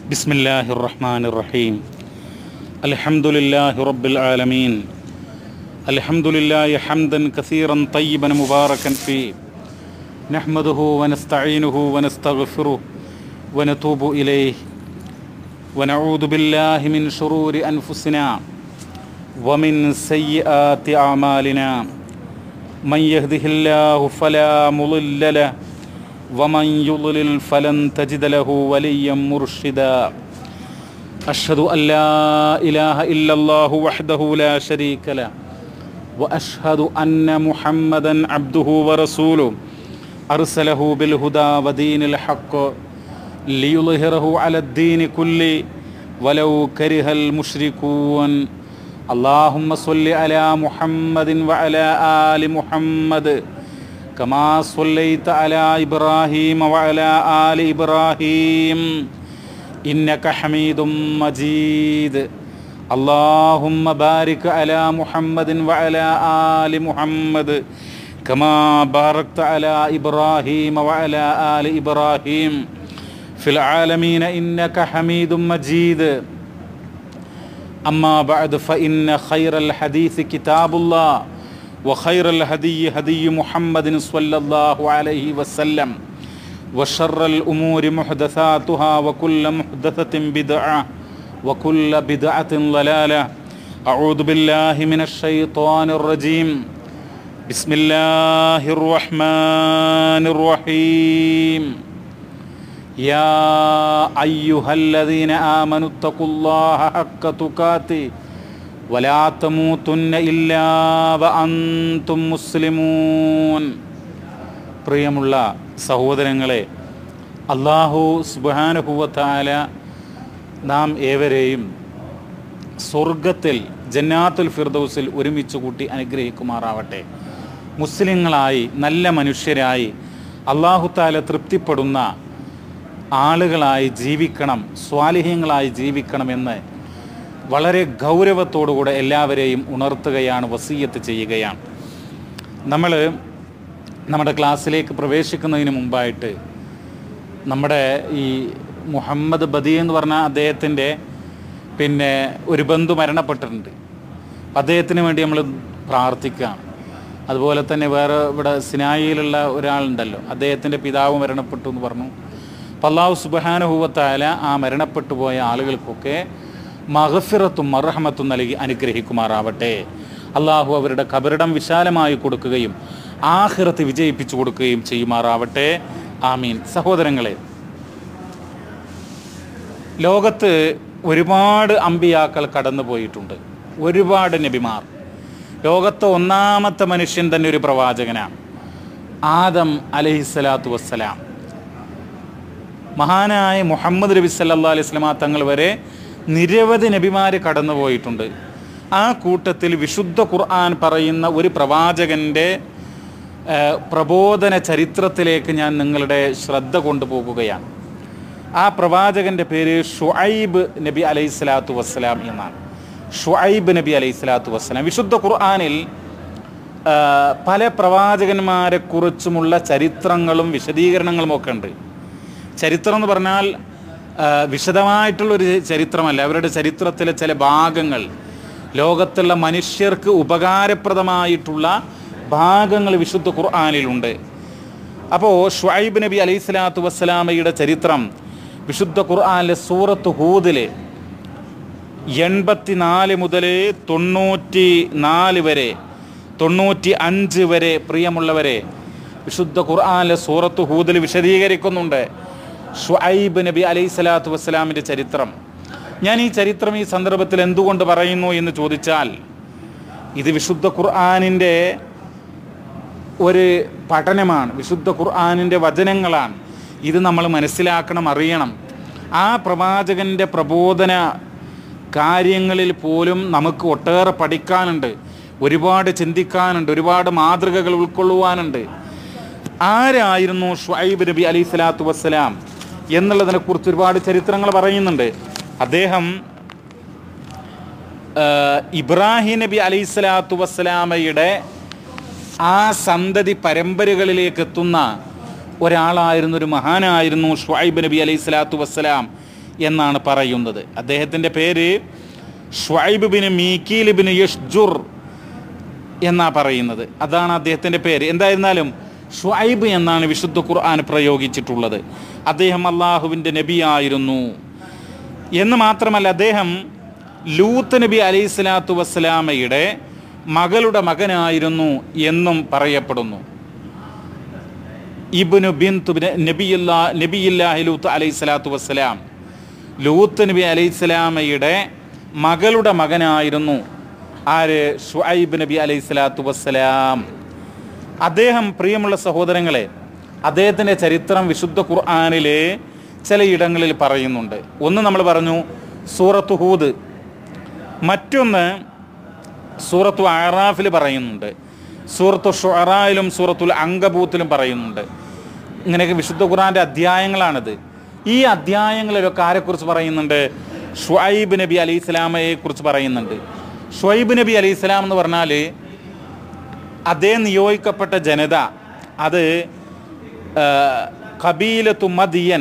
بسم الله الرحمن الرحيم الحمد لله رب العالمين الحمد لله حمدا كثيرا طيبا مباركا فيه نحمده ونستعينه ونستغفره ونتوب إليه ونعوذ بالله من شرور أنفسنا ومن سيئات أعمالنا من يهده الله فلا مضل له ومن يضلل فلن تجد له وليا مرشدا أشهد أن لا إله إلا الله وحده لا شريك له وأشهد أن محمدا عبده ورسوله أرسله بالهدى ودين الحق ليظهره على الدين كله ولو كره المشركون اللهم صل على محمد وعلى آل محمد كما صليت على إبراهيم وعلى آل إبراهيم إنك حميد مجيد اللهم بارك على محمد وعلى آل محمد كما باركت على إبراهيم وعلى آل إبراهيم في العالمين إنك حميد مجيد أما بعد فإن خير الحديث كتاب الله وخير الهدي هدي محمد صلى الله عليه وسلم وشر الأمور محدثاتها وكل محدثة بدعة وكل بدعة ضلالة أعوذ بالله من الشيطان الرجيم بسم الله الرحمن الرحيم يا أيها الذين آمنوا اتقوا الله حق تقاته ولا تموتن إلا وأنتم مسلمون പ്രിയമുള്ള സഹോദരങ്ങളെ അള്ളാഹു സുബാനുഭൂവത്താല നാം ഏവരെയും സ്വർഗത്തിൽ ജന്നാത്തുൽ ഫിർദൗസിൽ ഒരുമിച്ച് കൂട്ടി അനുഗ്രഹിക്കുമാറാവട്ടെ മുസ്ലിങ്ങളായി നല്ല മനുഷ്യരായി അള്ളാഹുത്താല തൃപ്തിപ്പെടുന്ന ആളുകളായി ജീവിക്കണം സ്വാലിഹ്യങ്ങളായി ജീവിക്കണമെന്ന് വളരെ ഗൗരവത്തോടുകൂടെ എല്ലാവരെയും ഉണർത്തുകയാണ് വസീയത്ത് ചെയ്യുകയാണ് നമ്മൾ നമ്മുടെ ക്ലാസ്സിലേക്ക് പ്രവേശിക്കുന്നതിന് മുമ്പായിട്ട് നമ്മുടെ ഈ മുഹമ്മദ് ബദി എന്ന് പറഞ്ഞ അദ്ദേഹത്തിൻ്റെ പിന്നെ ഒരു ബന്ധു മരണപ്പെട്ടിട്ടുണ്ട് അദ്ദേഹത്തിന് വേണ്ടി നമ്മൾ പ്രാർത്ഥിക്കുകയാണ് അതുപോലെ തന്നെ വേറെ ഇവിടെ സിനായിലുള്ള ഒരാളുണ്ടല്ലോ അദ്ദേഹത്തിൻ്റെ പിതാവ് മരണപ്പെട്ടു എന്ന് പറഞ്ഞു അപ്പോൾ അള്ളാഹു സുബാനുഭൂവത്തായ ആ മരണപ്പെട്ടു പോയ ആളുകൾക്കൊക്കെ മഹഫിറത്തും മർഹമത്തും നൽകി അനുഗ്രഹിക്കുമാറാവട്ടെ അള്ളാഹു അവരുടെ കബറിടം വിശാലമായി കൊടുക്കുകയും ആഹിറത്ത് വിജയിപ്പിച്ചു കൊടുക്കുകയും ചെയ്യുമാറാവട്ടെ ആമീൻ സഹോദരങ്ങളെ ലോകത്ത് ഒരുപാട് അമ്പിയാക്കൾ കടന്നു പോയിട്ടുണ്ട് ഒരുപാട് നബിമാർ ലോകത്തെ ഒന്നാമത്തെ മനുഷ്യൻ തന്നെ ഒരു പ്രവാചകനാണ് ആദം അലഹിസ്സലാത്തു വസ്സലാം മഹാനായ മുഹമ്മദ് നബി സല്ലാ അലൈഹി സ്വലാ തങ്ങൾ വരെ നിരവധി നബിമാർ കടന്നു പോയിട്ടുണ്ട് ആ കൂട്ടത്തിൽ വിശുദ്ധ ഖുർആൻ പറയുന്ന ഒരു പ്രവാചകൻ്റെ പ്രബോധന ചരിത്രത്തിലേക്ക് ഞാൻ നിങ്ങളുടെ ശ്രദ്ധ കൊണ്ടുപോകുകയാണ് ആ പ്രവാചകൻ്റെ പേര് ഷുഐബ് നബി അലൈഹി സ്വലാത്തു വസ്സലാം എന്നാണ് ഷുഐബ് നബി അലൈഹി സ്വലാത്തു വസ്സലാം വിശുദ്ധ ഖുർആാനിൽ പല പ്രവാചകന്മാരെ കുറിച്ചുമുള്ള ചരിത്രങ്ങളും വിശദീകരണങ്ങളും ഒക്കെ ഉണ്ട് ചരിത്രം എന്ന് പറഞ്ഞാൽ വിശദമായിട്ടുള്ളൊരു ചരിത്രമല്ല അവരുടെ ചരിത്രത്തിലെ ചില ഭാഗങ്ങൾ ലോകത്തുള്ള മനുഷ്യർക്ക് ഉപകാരപ്രദമായിട്ടുള്ള ഭാഗങ്ങൾ വിശുദ്ധ ഖുർആാനിലുണ്ട് അപ്പോൾ ഷുഐബ് നബി അലൈഹി സ്വലാത്തു വസ്സലാമയുടെ ചരിത്രം വിശുദ്ധ ഖുർആാനിലെ സൂറത്ത് ഹൂദിലെ എൺപത്തിനാല് മുതൽ തൊണ്ണൂറ്റി നാല് വരെ തൊണ്ണൂറ്റി അഞ്ച് വരെ പ്രിയമുള്ളവരെ വിശുദ്ധ ഖുർആാനിലെ സൂറത്ത് ഹൂദിൽ വിശദീകരിക്കുന്നുണ്ട് ഷുഐബ് നബി അലൈഹി സ്വലാത്തു വസ്സലാമിൻ്റെ ചരിത്രം ഞാൻ ഈ ചരിത്രം ഈ സന്ദർഭത്തിൽ എന്തുകൊണ്ട് പറയുന്നു എന്ന് ചോദിച്ചാൽ ഇത് വിശുദ്ധ ഖുർആാനിൻ്റെ ഒരു പഠനമാണ് വിശുദ്ധ ഖുർആാനിൻ്റെ വചനങ്ങളാണ് ഇത് നമ്മൾ മനസ്സിലാക്കണം അറിയണം ആ പ്രവാചകൻ്റെ പ്രബോധന കാര്യങ്ങളിൽ പോലും നമുക്ക് ഒട്ടേറെ പഠിക്കാനുണ്ട് ഒരുപാട് ചിന്തിക്കാനുണ്ട് ഒരുപാട് മാതൃകകൾ ഉൾക്കൊള്ളുവാനുണ്ട് ആരായിരുന്നു ഷുഐബ് നബി അലൈഹി സ്വലാത്തു വസ്സലാം എന്നുള്ളതിനെ കുറിച്ച് ഒരുപാട് ചരിത്രങ്ങൾ പറയുന്നുണ്ട് അദ്ദേഹം ഇബ്രാഹിം നബി അലൈഹി സ്വലാത്തു വസ്സലാമയുടെ ആ സന്തതി പരമ്പരകളിലേക്ക് എത്തുന്ന ഒരാളായിരുന്നു ഒരു മഹാനായിരുന്നു ഷുഐബ് നബി അലൈഹി സ്വലാത്തു വസ്സലാം എന്നാണ് പറയുന്നത് അദ്ദേഹത്തിൻ്റെ പേര് ഷ്വൈബ് ബിൻ മീക്കീൽ ബിൻ യഷ്ജുർ എന്നാ പറയുന്നത് അതാണ് അദ്ദേഹത്തിൻ്റെ പേര് എന്തായിരുന്നാലും ഷുഐബ് എന്നാണ് വിശുദ്ധ ഖുർആൻ പ്രയോഗിച്ചിട്ടുള്ളത് അദ്ദേഹം അള്ളാഹുവിൻ്റെ നബിയായിരുന്നു എന്ന് മാത്രമല്ല അദ്ദേഹം ലൂത്ത് നബി അലൈഹി സ്വലാത്തു വസ്സലാമയുടെ മകളുടെ മകനായിരുന്നു എന്നും പറയപ്പെടുന്നു ഇബ്നു ബിന്തു നബിയുല്ലാ നബിയില്ലാഹി ലൂത്ത് അലൈഹി സ്വലാത്തു വസ്സലാം ലൂത്ത് നബി അലൈഹി സ്വലാമയുടെ മകളുടെ മകനായിരുന്നു ആര് ഷുഐബ് നബി അലൈഹി സ്വലാത്തു വസ്സലാം അദ്ദേഹം പ്രിയമുള്ള സഹോദരങ്ങളെ അദ്ദേഹത്തിൻ്റെ ചരിത്രം വിശുദ്ധ ഖുർആാനിലെ ചിലയിടങ്ങളിൽ പറയുന്നുണ്ട് ഒന്ന് നമ്മൾ പറഞ്ഞു സൂറത്ത് ഹൂദ് മറ്റൊന്ന് സൂറത്തു അറാഫിൽ പറയുന്നുണ്ട് സൂറത്തു ഷുറായിലും സൂറത്തുൽ അങ്കബൂത്തിലും പറയുന്നുണ്ട് ഇങ്ങനെയൊക്കെ വിശുദ്ധ ഖുർആൻ്റെ അധ്യായങ്ങളാണിത് ഈ അധ്യായങ്ങളിലൊക്കെ ആരെക്കുറിച്ച് പറയുന്നുണ്ട് ഷുഐബ് നബി അലൈഹി സ്വലാമയെ കുറിച്ച് പറയുന്നുണ്ട് ഷുഐബ് നബി അലൈഹി സ്വലാം എന്ന് പറഞ്ഞാൽ അദ്ദേഹം നിയോഗിക്കപ്പെട്ട ജനത അത് കബീലത്തു മദിയൻ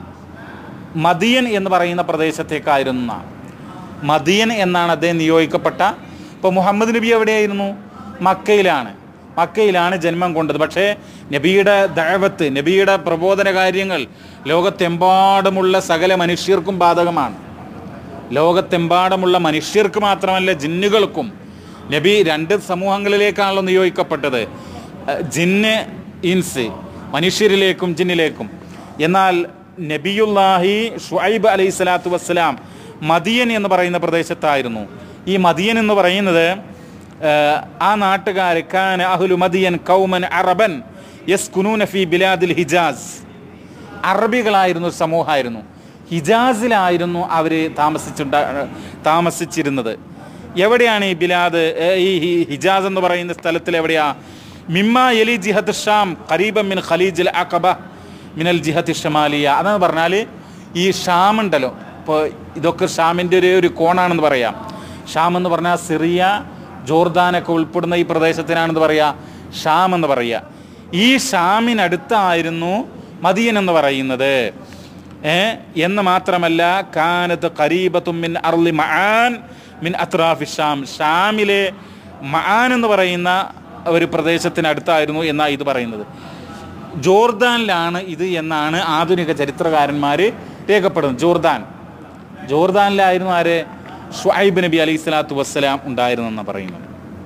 മദിയൻ എന്ന് പറയുന്ന പ്രദേശത്തേക്കായിരുന്ന മദിയൻ എന്നാണ് അദ്ദേഹം നിയോഗിക്കപ്പെട്ട ഇപ്പോൾ മുഹമ്മദ് നബി എവിടെയായിരുന്നു മക്കയിലാണ് മക്കയിലാണ് ജന്മം കൊണ്ടത് പക്ഷേ നബിയുടെ ദഴവത്ത് നബിയുടെ പ്രബോധന കാര്യങ്ങൾ ലോകത്തെമ്പാടുമുള്ള സകല മനുഷ്യർക്കും ബാധകമാണ് ലോകത്തെമ്പാടുമുള്ള മനുഷ്യർക്ക് മാത്രമല്ല ജിന്നുകൾക്കും നബി രണ്ട് സമൂഹങ്ങളിലേക്കാണല്ലോ നിയോഗിക്കപ്പെട്ടത് അഹ് ജിന്ന് ഇൻസ് മനുഷ്യരിലേക്കും ജിന്നിലേക്കും എന്നാൽ നബിയുല്ലാഹി ഷുഐബ് അലൈഹി സ്വലാത്തു വസ്സലാം മദിയൻ എന്ന് പറയുന്ന പ്രദേശത്തായിരുന്നു ഈ മദിയൻ എന്ന് പറയുന്നത് ആഹ്, ആ നാട്ടുകാർ കാന അഹ്ലു മദിയൻ കൗമൻ അറബൻ യസ് കുനൂന ഫി ബിലാദിൽ ഹിജാസ് അറബികളായിരുന്ന ഒരു സമൂഹമായിരുന്നു ഹിജാസിലായിരുന്നു അവർ താമസിച്ചുണ്ട താമസിച്ചിരുന്നത് എവിടെയാണ് ഈ ബിലാദ് ഏ, ഈ ഹി- ഹിജാസ് എന്ന് പറയുന്ന സ്ഥലത്തിൽ എവിടെയാ മിമ്മ എലി ജിഹത്ത് ഷാം ഖരീബം മിൻ ഖലീജിൽ അഖബ മിനൽ ജിഹത്ത് ഷമാലിയ അതെന്ന് പറഞ്ഞാൽ ഈ ഷാം ഉണ്ടല്ലോ ഇപ്പോൾ ഇതൊക്കെ ഷാമിൻ്റെ ഒരു ഒരു കോണാണെന്ന് പറയാം ഷാം എന്ന് പറഞ്ഞാൽ സിറിയ ജോർദാനൊക്കെ ഉൾപ്പെടുന്ന ഈ പ്രദേശത്തിനാണെന്ന് പറയുക ഷാം എന്ന് പറയുക ഈ ഷാമിനടുത്തായിരുന്നു മദിയൻ എന്ന് പറയുന്നത് ഏ എന്ന് മാത്രമല്ല കാനത്ത് ഖരീബത്തും മിൻ അർലി മആൻ മിൻ അത്രാഫി ഷാം ഷാമിലെ മആൻ എന്ന് പറയുന്ന ഒരു പ്രദേശത്തിനടുത്തായിരുന്നു എന്നാണ് ഇത് പറയുന്നത് ജോർദാനിലാണ് ഇത് എന്നാണ് ആധുനിക ചരിത്രകാരന്മാർ രേഖപ്പെടുന്നത് ജോർദാൻ ജോർദാനിലായിരുന്നു ആര് ഷുഐബ് നബി അലൈഹി സ്വലാത്തു വസ്സലാം ഉണ്ടായിരുന്നെന്ന് പറയുന്നത്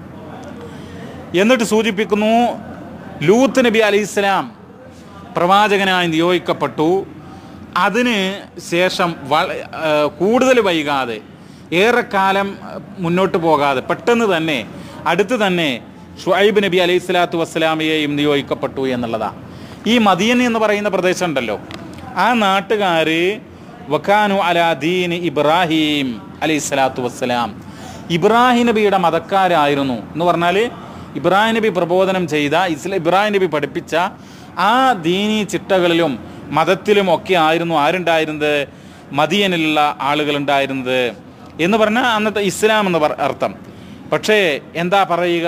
എന്നിട്ട് സൂചിപ്പിക്കുന്നു ലൂത്ത് നബി അലൈഹി സ്വലാം പ്രവാചകനായി നിയോഗിക്കപ്പെട്ടു അതിന് ശേഷം വള ആ, കൂടുതൽ വൈകാതെ ഏറെക്കാലം മുന്നോട്ട് പോകാതെ പെട്ടെന്ന് തന്നെ അടുത്ത് തന്നെ ഷുഐബ് നബി അലൈഹി സ്വലാത്തു വസ്സലാമയെയും നിയോഗിക്കപ്പെട്ടു എന്നുള്ളതാണ് ഈ മദിയൻ എന്ന് പറയുന്ന പ്രദേശം ഉണ്ടല്ലോ ആ നാട്ടുകാർ വക്കാനു അലാ ദീൻ ഇബ്രാഹിം അലൈഹി സ്വലാത്തു വസ്സലാം ഇബ്രാഹിം നബിയുടെ മതക്കാരായിരുന്നു എന്ന് പറഞ്ഞാൽ ഇബ്രാഹിം നബി പ്രബോധനം ചെയ്ത ഇസ്ല ഇബ്രാഹിം നബി പഠിപ്പിച്ച ആ ദീനി ചിട്ടകളിലും മതത്തിലും ഒക്കെ ആയിരുന്നു ആരുണ്ടായിരുന്നത് മദിയനിലുള്ള ആളുകൾ ഉണ്ടായിരുന്നത് എന്ന് പറഞ്ഞാൽ അന്നത്തെ ഇസ്ലാം എന്ന് പറ- അർത്ഥം പക്ഷേ എന്താ പറയുക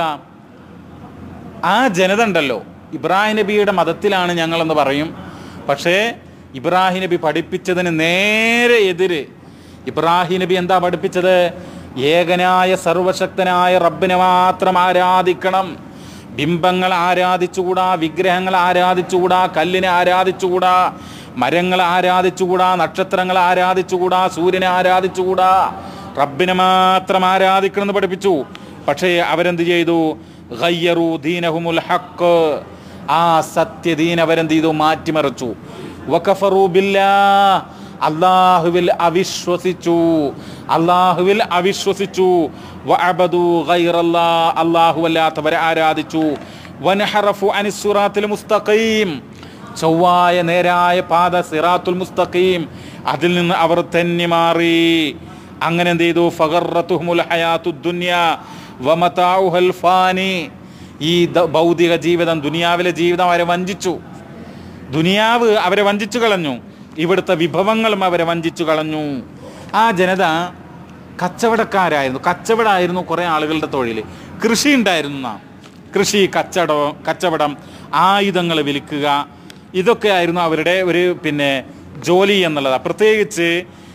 ആ ജനത ഉണ്ടല്ലോ ഇബ്രാഹിം നബിയുടെ മതത്തിലാണ് ഞങ്ങളെന്ന് പറയും പക്ഷേ ഇബ്രാഹിം നബി പഠിപ്പിച്ചതിന് നേരെ എതിര് ഇബ്രാഹിം നബി എന്താ പഠിപ്പിച്ചത് ഏകനായ സർവശക്തനായ റബ്ബിനെ മാത്രം ആരാധിക്കണം ബിംബങ്ങൾ ആരാധിച്ചുകൂടാ വിഗ്രഹങ്ങൾ ആരാധിച്ചുകൂടാ കല്ലിനെ ആരാധിച്ചുകൂടാ മരങ്ങൾ ആരാധിച്ചുകൂടാ നക്ഷത്രങ്ങൾ ആരാധിച്ചുകൂടാ സൂര്യനെ ആരാധിച്ചുകൂടാ റബ്ബിനെ മാത്രം ആരാധിക്കണം എന്ന് പഠിപ്പിച്ചു പക്ഷേ അവരെന്ത് ചെയ്തു ഗയ്യറു ദീനഹുമുൽ ഹക്ക് ആ സത്യദീൻ അവരെന്ത് ചെയ്തു മാറ്റിമറിച്ചു വകഫറു ബില്ലാ അള്ളാഹുവിൽ അവിശ്വസിച്ചു അള്ളാഹുവിൽ അവിശ്വസിച്ചു വഅബദു ഗൈറല്ലാ അള്ളാഹു അല്ലാത്തവരെ ആരാധിച്ചു വനഹറഫു അനിസുറാത്തിൽ മുസ്തഖീം ചൊവ്വായ നേരായ പാത സിറാത്തുൽ മുസ്തഖീം അതിൽ നിന്ന് അവർ തെന്നി മാറി അങ്ങനെ എന്ത് ചെയ്തു ഫഗറത്തുഹുൽ ഹയാത്തു ദുനിയ വമതാഉഹൽ ഫാനി ഈ ദ- ഭൗതിക ജീവിതം ദുനിയാവിലെ ജീവിതം അവരെ വഞ്ചിച്ചു ദുനിയാവ് അവരെ വഞ്ചിച്ചു കളഞ്ഞു ഇവിടുത്തെ വിഭവങ്ങളും അവരെ വഞ്ചിച്ചു കളഞ്ഞു ആ ജനത കച്ചവടക്കാരായിരുന്നു കച്ചവടമായിരുന്നു കുറേ ആളുകളുടെ തൊഴിൽ കൃഷി ഉണ്ടായിരുന്നു നാം കൃഷി കച്ചവടം കച്ചവടം ആയുധങ്ങൾ വിൽക്കുക ഇതൊക്കെ ആയിരുന്നു അവരുടെ ഒരു പിന്നെ ജോലി എന്നുള്ളത് പ്രത്യേകിച്ച്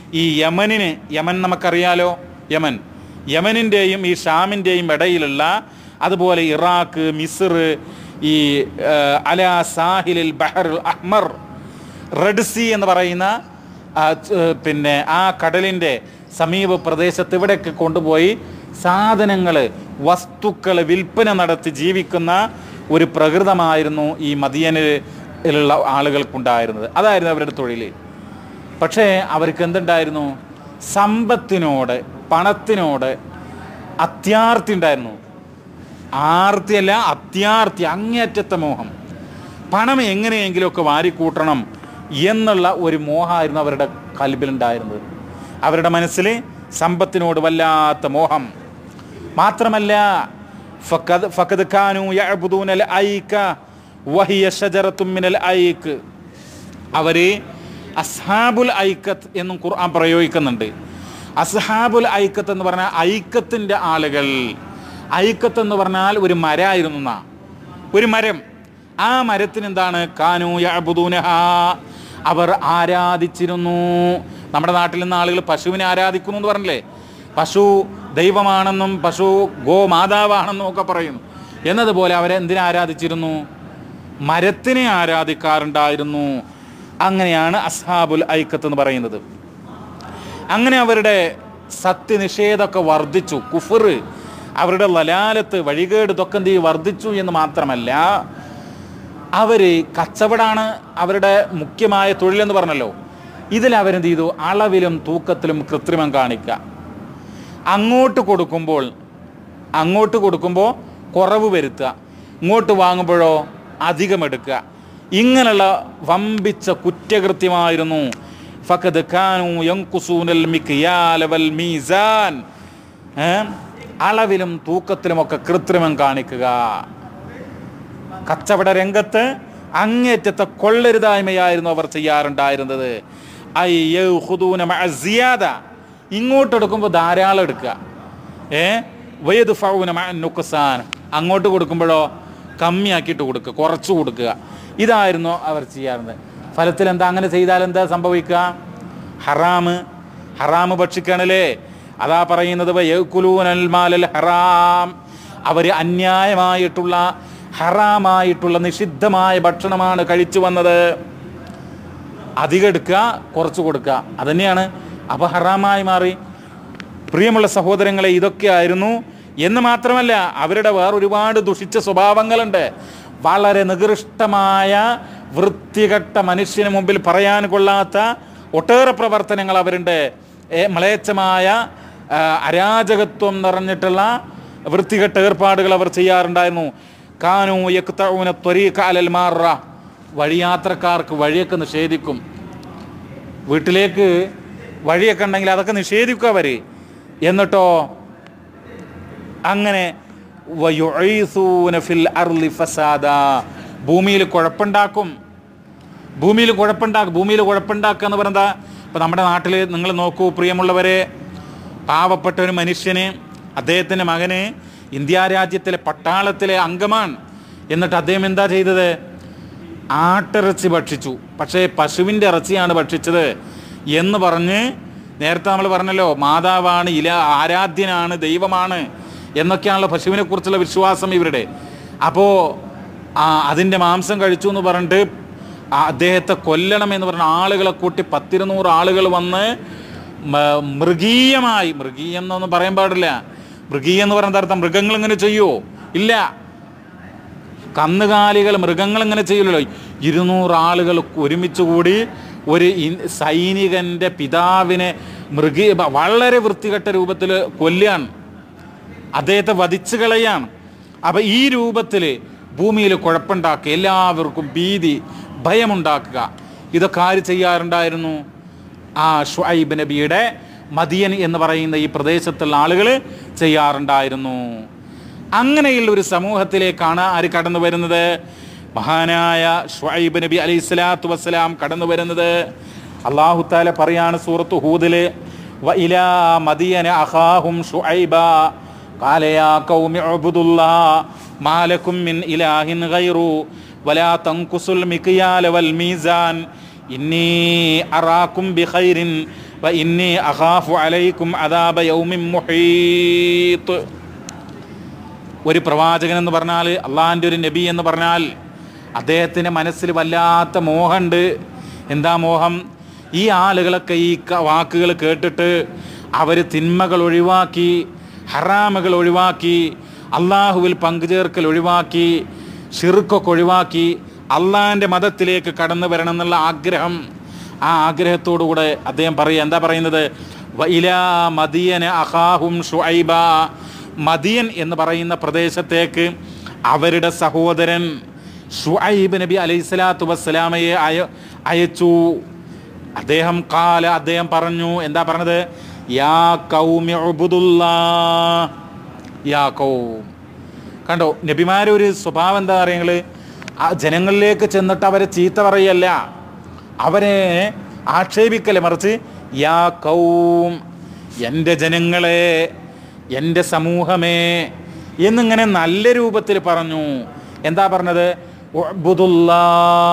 ഈ യമനിന് യമൻ നമുക്കറിയാലോ യമൻ യമനിൻ്റെയും ഈ ഷാമിൻ്റെയും ഇടയിലുള്ള അതുപോലെ ഇറാഖ് മിസ്ർ ഈ ആ, അല സാഹിലിൽ ബഹർ അഹ്മർ റെഡ് സീ എന്ന് പറയുന്ന ആ, ച- പിന്നെ ആ കടലിൻ്റെ സമീപ പ്രദേശത്ത് ഇവിടെയൊക്കെ കൊണ്ടുപോയി സാധനങ്ങൾ വസ്തുക്കൾ വിൽപ്പന നടത്തി ജീവിക്കുന്ന ഒരു പ്രകൃതമായിരുന്നു ഈ മദിയനിലുള്ള ആളുകൾക്കുണ്ടായിരുന്നത് അതായിരുന്നു അവരുടെ തൊഴിൽ പക്ഷേ അവർക്ക് എന്തുണ്ടായിരുന്നു സമ്പത്തിനോട് പണത്തിനോട് അത്യാർത്തി ഉണ്ടായിരുന്നു ആർത്തിയല്ല അത്യാർത്തി അങ്ങേയറ്റത്തെ മോഹം പണം എങ്ങനെയെങ്കിലുമൊക്കെ വാരിക്കൂട്ടണം എന്നുള്ള ഒരു മോഹമായിരുന്നു അവരുടെ കൽബിലുണ്ടായിരുന്നത് അവരുടെ മനസ്സിൽ സമ്പത്തിനോട് വല്ലാത്ത മോഹം മാത്രമല്ല ഫഖദ് ഫഖദ് കാനു യഅ്ബുദൂനൽ ഐക വഹിയ ഷജറത്തും മിനൽ ഐക്ക് അവര് അസ്ഹാബുൽ ഐക്കത്ത് എന്നും ഖുർആൻ പ്രയോഗിക്കുന്നുണ്ട് അസ്ഹാബുൽ ഐക്കത്ത് എന്ന് പറഞ്ഞാൽ ഐക്കത്തിൻ്റെ ആളുകൾ ഐക്കത്ത് എന്ന് പറഞ്ഞാൽ ഒരു മരമായിരുന്നു എന്നാ ഒരു മരം ആ മരത്തിന് എന്താണ് കാനു യഅ്ബുദൂനഹ അവർ ആരാധിച്ചിരുന്നു നമ്മുടെ നാട്ടിൽ നിന്ന് ആളുകൾ പശുവിനെ ആരാധിക്കുന്നു എന്ന് പറഞ്ഞില്ലേ പശു ദൈവമാണെന്നും പശു ഗോമാതാവാണെന്നും ഒക്കെ പറയുന്നു എന്നതുപോലെ അവരെ എന്തിനെ ആരാധിച്ചിരുന്നു മരത്തിനെ ആരാധിക്കാറുണ്ടായിരുന്നു അങ്ങനെയാണ് അസ്ഹാബുൽ ഐക്കത്ത് എന്ന് പറയുന്നത് അങ്ങനെ അവരുടെ സത്യനിഷേധമൊക്കെ വർദ്ധിച്ചു കുഫർ അവരുടെ ലലാലത്ത് വഴികേട് ഇതൊക്കെ എന്ത് ചെയ്യും വർദ്ധിച്ചു എന്ന് മാത്രമല്ല അവർ കച്ചവടമാണ് അവരുടെ മുഖ്യമായ തൊഴിലെന്ന് പറഞ്ഞല്ലോ ഇതിൽ അവരെന്ത് ചെയ്തു അളവിലും തൂക്കത്തിലും കൃത്രിമം കാണിക്കുക അങ്ങോട്ട് കൊടുക്കുമ്പോൾ അങ്ങോട്ട് കൊടുക്കുമ്പോൾ കുറവ് വരുത്തുക ഇങ്ങോട്ട് വാങ്ങുമ്പോഴോ അധികം എടുക്കുക ഇങ്ങനെയുള്ള വമ്പിച്ച കുറ്റകൃത്യമായിരുന്നു ഫഖദ് കാനു യൻകുസൂനൽ മിക്യാല വൽ മീസാൻ ഏ? അളവിലും തൂക്കത്തിലുമൊക്കെ കൃത്രിമം കാണിക്കുക കച്ചവട രംഗത്ത് അങ്ങേറ്റത്തെ കൊള്ളരുതായ്മയായിരുന്നു അവർ ചെയ്യാറുണ്ടായിരുന്നത് ഐ യഖുദൂന മഅ സിയാദ ഇങ്ങോട്ട് എടുക്കുമ്പോൾ ധാരാളം എടുക്കുക ഏ വയത് ഫൗന മഅ നുക്സാൻ അങ്ങോട്ട് കൊടുക്കുമ്പോഴോ കമ്മിയാക്കിയിട്ട് കൊടുക്കുക കുറച്ച് കൊടുക്കുക ഇതായിരുന്നു അവർ ചെയ്യാറുള്ളത് ഫലത്തിൽ എന്താ അങ്ങനെ ചെയ്താൽ എന്താ സംഭവിക്കുക ഹറാമ് ഹറാമ് ഭക്ഷിക്കണല്ലേ അതാ പറയുന്നത് വയക്കുലൂനൽ മാലൽ ഹറാം അവർ അന്യായമായിട്ടുള്ള ഹറാമായിട്ടുള്ള നിഷിദ്ധമായ ഭക്ഷണമാണ് കഴിച്ചു വന്നത് അധികം എടുക്കുക കുറച്ച് കൊടുക്കുക അതന്നെയാണ് അപ്പോൾ ഹറാമായി മാറി പ്രിയമുള്ള സഹോദരങ്ങളെ ഇതൊക്കെയായിരുന്നു എന്ന് മാത്രമല്ല അവരുടെ വേറെ ഒരുപാട് ദുഷിച്ച സ്വഭാവങ്ങളുണ്ട് വളരെ നികൃഷ്ടമായ വൃത്തികെട്ട മനുഷ്യന് മുമ്പിൽ പറയാൻ കൊള്ളാത്ത ഒട്ടേറെ പ്രവർത്തനങ്ങൾ അവരുണ്ട് ഏ, മ്ലേച്ഛമായ ആ, അരാജകത്വം നിറഞ്ഞിട്ടുള്ള വൃത്തികെട്ട ഏർപ്പാടുകൾ അവർ ചെയ്യാറുണ്ടായിരുന്നു കാനു യക്തഊന ത്വരീഖ അലൽ മാറ വഴിയാത്രക്കാർക്ക് വഴിയൊക്കെ നിഷേധിക്കും വീട്ടിലേക്ക് വഴിയൊക്കെ ഉണ്ടെങ്കിൽ അതൊക്കെ നിഷേധിക്കും അവർ എന്നിട്ടോ അങ്ങനെ വയുഈസൂന ഫിൽ അർളി ഫസാദ ഭൂമിയിൽ കുഴപ്പമുണ്ടാക്കും ഭൂമിയിൽ കുഴപ്പമുണ്ടാക്കും ഭൂമിയിൽ കുഴപ്പമുണ്ടാക്കുക എന്ന് പറയുന്നത് ഇപ്പം നമ്മുടെ നാട്ടിൽ നിങ്ങൾ നോക്കൂ പ്രിയമുള്ളവരെ പാവപ്പെട്ട ഒരു മനുഷ്യന് അദ്ദേഹത്തിൻ്റെ മകന് ഇന്ത്യ രാജ്യത്തിലെ പട്ടാളത്തിലെ അംഗമാണ് എന്നിട്ട് അദ്ദേഹം എന്താ ചെയ്തത് ആട്ടിറച്ചി ഭക്ഷിച്ചു പക്ഷേ പശുവിൻ്റെ ഇറച്ചിയാണ് ഭക്ഷിച്ചത് എന്ന് പറഞ്ഞ് നേരത്തെ നമ്മൾ പറഞ്ഞല്ലോ മാതാവാണ് ഇല ആരാധ്യനാണ് ദൈവമാണ് എന്നൊക്കെയാണല്ലോ പശുവിനെ കുറിച്ചുള്ള വിശ്വാസം ഇവരുടെ അപ്പോൾ അതിൻ്റെ മാംസം കഴിച്ചു എന്ന് പറഞ്ഞിട്ട് ആ അദ്ദേഹത്തെ കൊല്ലണം എന്ന് പറഞ്ഞ ആളുകളെ കൂട്ടി പത്തിരുന്നൂറ് ആളുകൾ വന്ന് മ- മൃഗീയമായി മൃഗീയം എന്നൊന്നും പറയാൻ പാടില്ല മൃഗീയം എന്ന് പറയുന്നത് അർത്ഥം മൃഗങ്ങൾ ഇങ്ങനെ ചെയ്യുമോ ഇല്ല കന്നുകാലികൾ മൃഗങ്ങൾ ഇങ്ങനെ ചെയ്യില്ലല്ലോ ഇരുന്നൂറ് ആളുകൾ ഒരുമിച്ച് കൂടി ഒരു ഇൻ- സൈനികന്റെ പിതാവിനെ മൃഗീ വളരെ വൃത്തികെട്ട രൂപത്തിൽ കൊല്ലുകയാണ് അദ്ദേഹത്തെ വധിച്ചു കളയാണ് അപ്പം ഈ രൂപത്തിൽ ഭൂമിയിൽ കുഴപ്പമുണ്ടാക്കുക എല്ലാവർക്കും ഭീതി ഭയമുണ്ടാക്കുക ഇതൊക്കെ ആര് ചെയ്യാറുണ്ടായിരുന്നു ആ ഷുഐബ് നബിയുടെ മദിയൻ എന്ന് പറയുന്ന ഈ പ്രദേശത്തുള്ള ആളുകൾ ചെയ്യാറുണ്ടായിരുന്നു അങ്ങനെയുള്ള ഒരു സമൂഹത്തിലേക്കാണ് ആര് കടന്നു വരുന്നത് മഹാനായ ഷുഐബ് നബി അലൈഹി സ്വലാത്തു വസ്സലാം കടന്നു വരുന്നത് അള്ളാഹു താല പറയാണ് സൂറത്ത് ഹൂദില് വ ഇലാ മദിയന അഖാഹും ഷുഐബ قال يا قوم اعبدوا الله ما لكم من إله غيره ولا تنقصوا المكيال والميزان إني أراكم بخير വ ഇന്നി അഖാഫു അലൈക്കും അദാബ യൗമിൻ മുഹീത്ത് ഒരു പ്രവാചകൻ എന്ന് പറഞ്ഞാൽ അള്ളാഹിൻ്റെ ഒരു നബി എന്ന് പറഞ്ഞാൽ അദ്ദേഹത്തിൻ്റെ മനസ്സിൽ വല്ലാത്ത മോഹമുണ്ട് എന്താ മോഹം ഈ ആളുകളൊക്കെ ഈ ക- വാക്കുകൾ കേട്ടിട്ട് അവർ തിന്മകൾ ഒഴിവാക്കി ഹറാമുകൾ ഒഴിവാക്കി അള്ളാഹുവിൽ പങ്കുചേർക്കൽ ഒഴിവാക്കി ഷിർക്കൊക്കെ ഒഴിവാക്കി അള്ളാഹിൻ്റെ മതത്തിലേക്ക് കടന്നു വരണം എന്നുള്ള ആഗ്രഹം ആ ആഗ്രഹത്തോടു കൂടെ അദ്ദേഹം പറയുക എന്താ പറയുന്നത് വഇലാ മദിയന അഖാഹും ഷുഐബ മദിയൻ എന്ന് പറയുന്ന പ്രദേശത്തേക്ക് അവരുടെ സഹോദരൻ ഷുഐബ് നബി അലൈഹി സ്വലാത്തു വസ്സലാമയെ അയ അയച്ചു അദ്ദേഹം കാല അദ്ദേഹം പറഞ്ഞു എന്താ പറഞ്ഞത് യാ കൗമി ഉബ്ദുല്ലാ യാ കൗം കണ്ടോ നബിമാരെ ഒരു സ്വഭാവം എന്താ പറയുക ആ ജനങ്ങളിലേക്ക് ചെന്നിട്ട് അവരെ ചീത്ത പറയല്ല അവരെ ആക്ഷേപിക്കല്ലേ മറിച്ച് യാ കൗം എൻ്റെ ജനങ്ങളെ എൻ്റെ സമൂഹമേ എന്നിങ്ങനെ നല്ല രൂപത്തിൽ പറഞ്ഞു എന്താ പറഞ്ഞത് ഉഅ്ബുദുല്ലാ.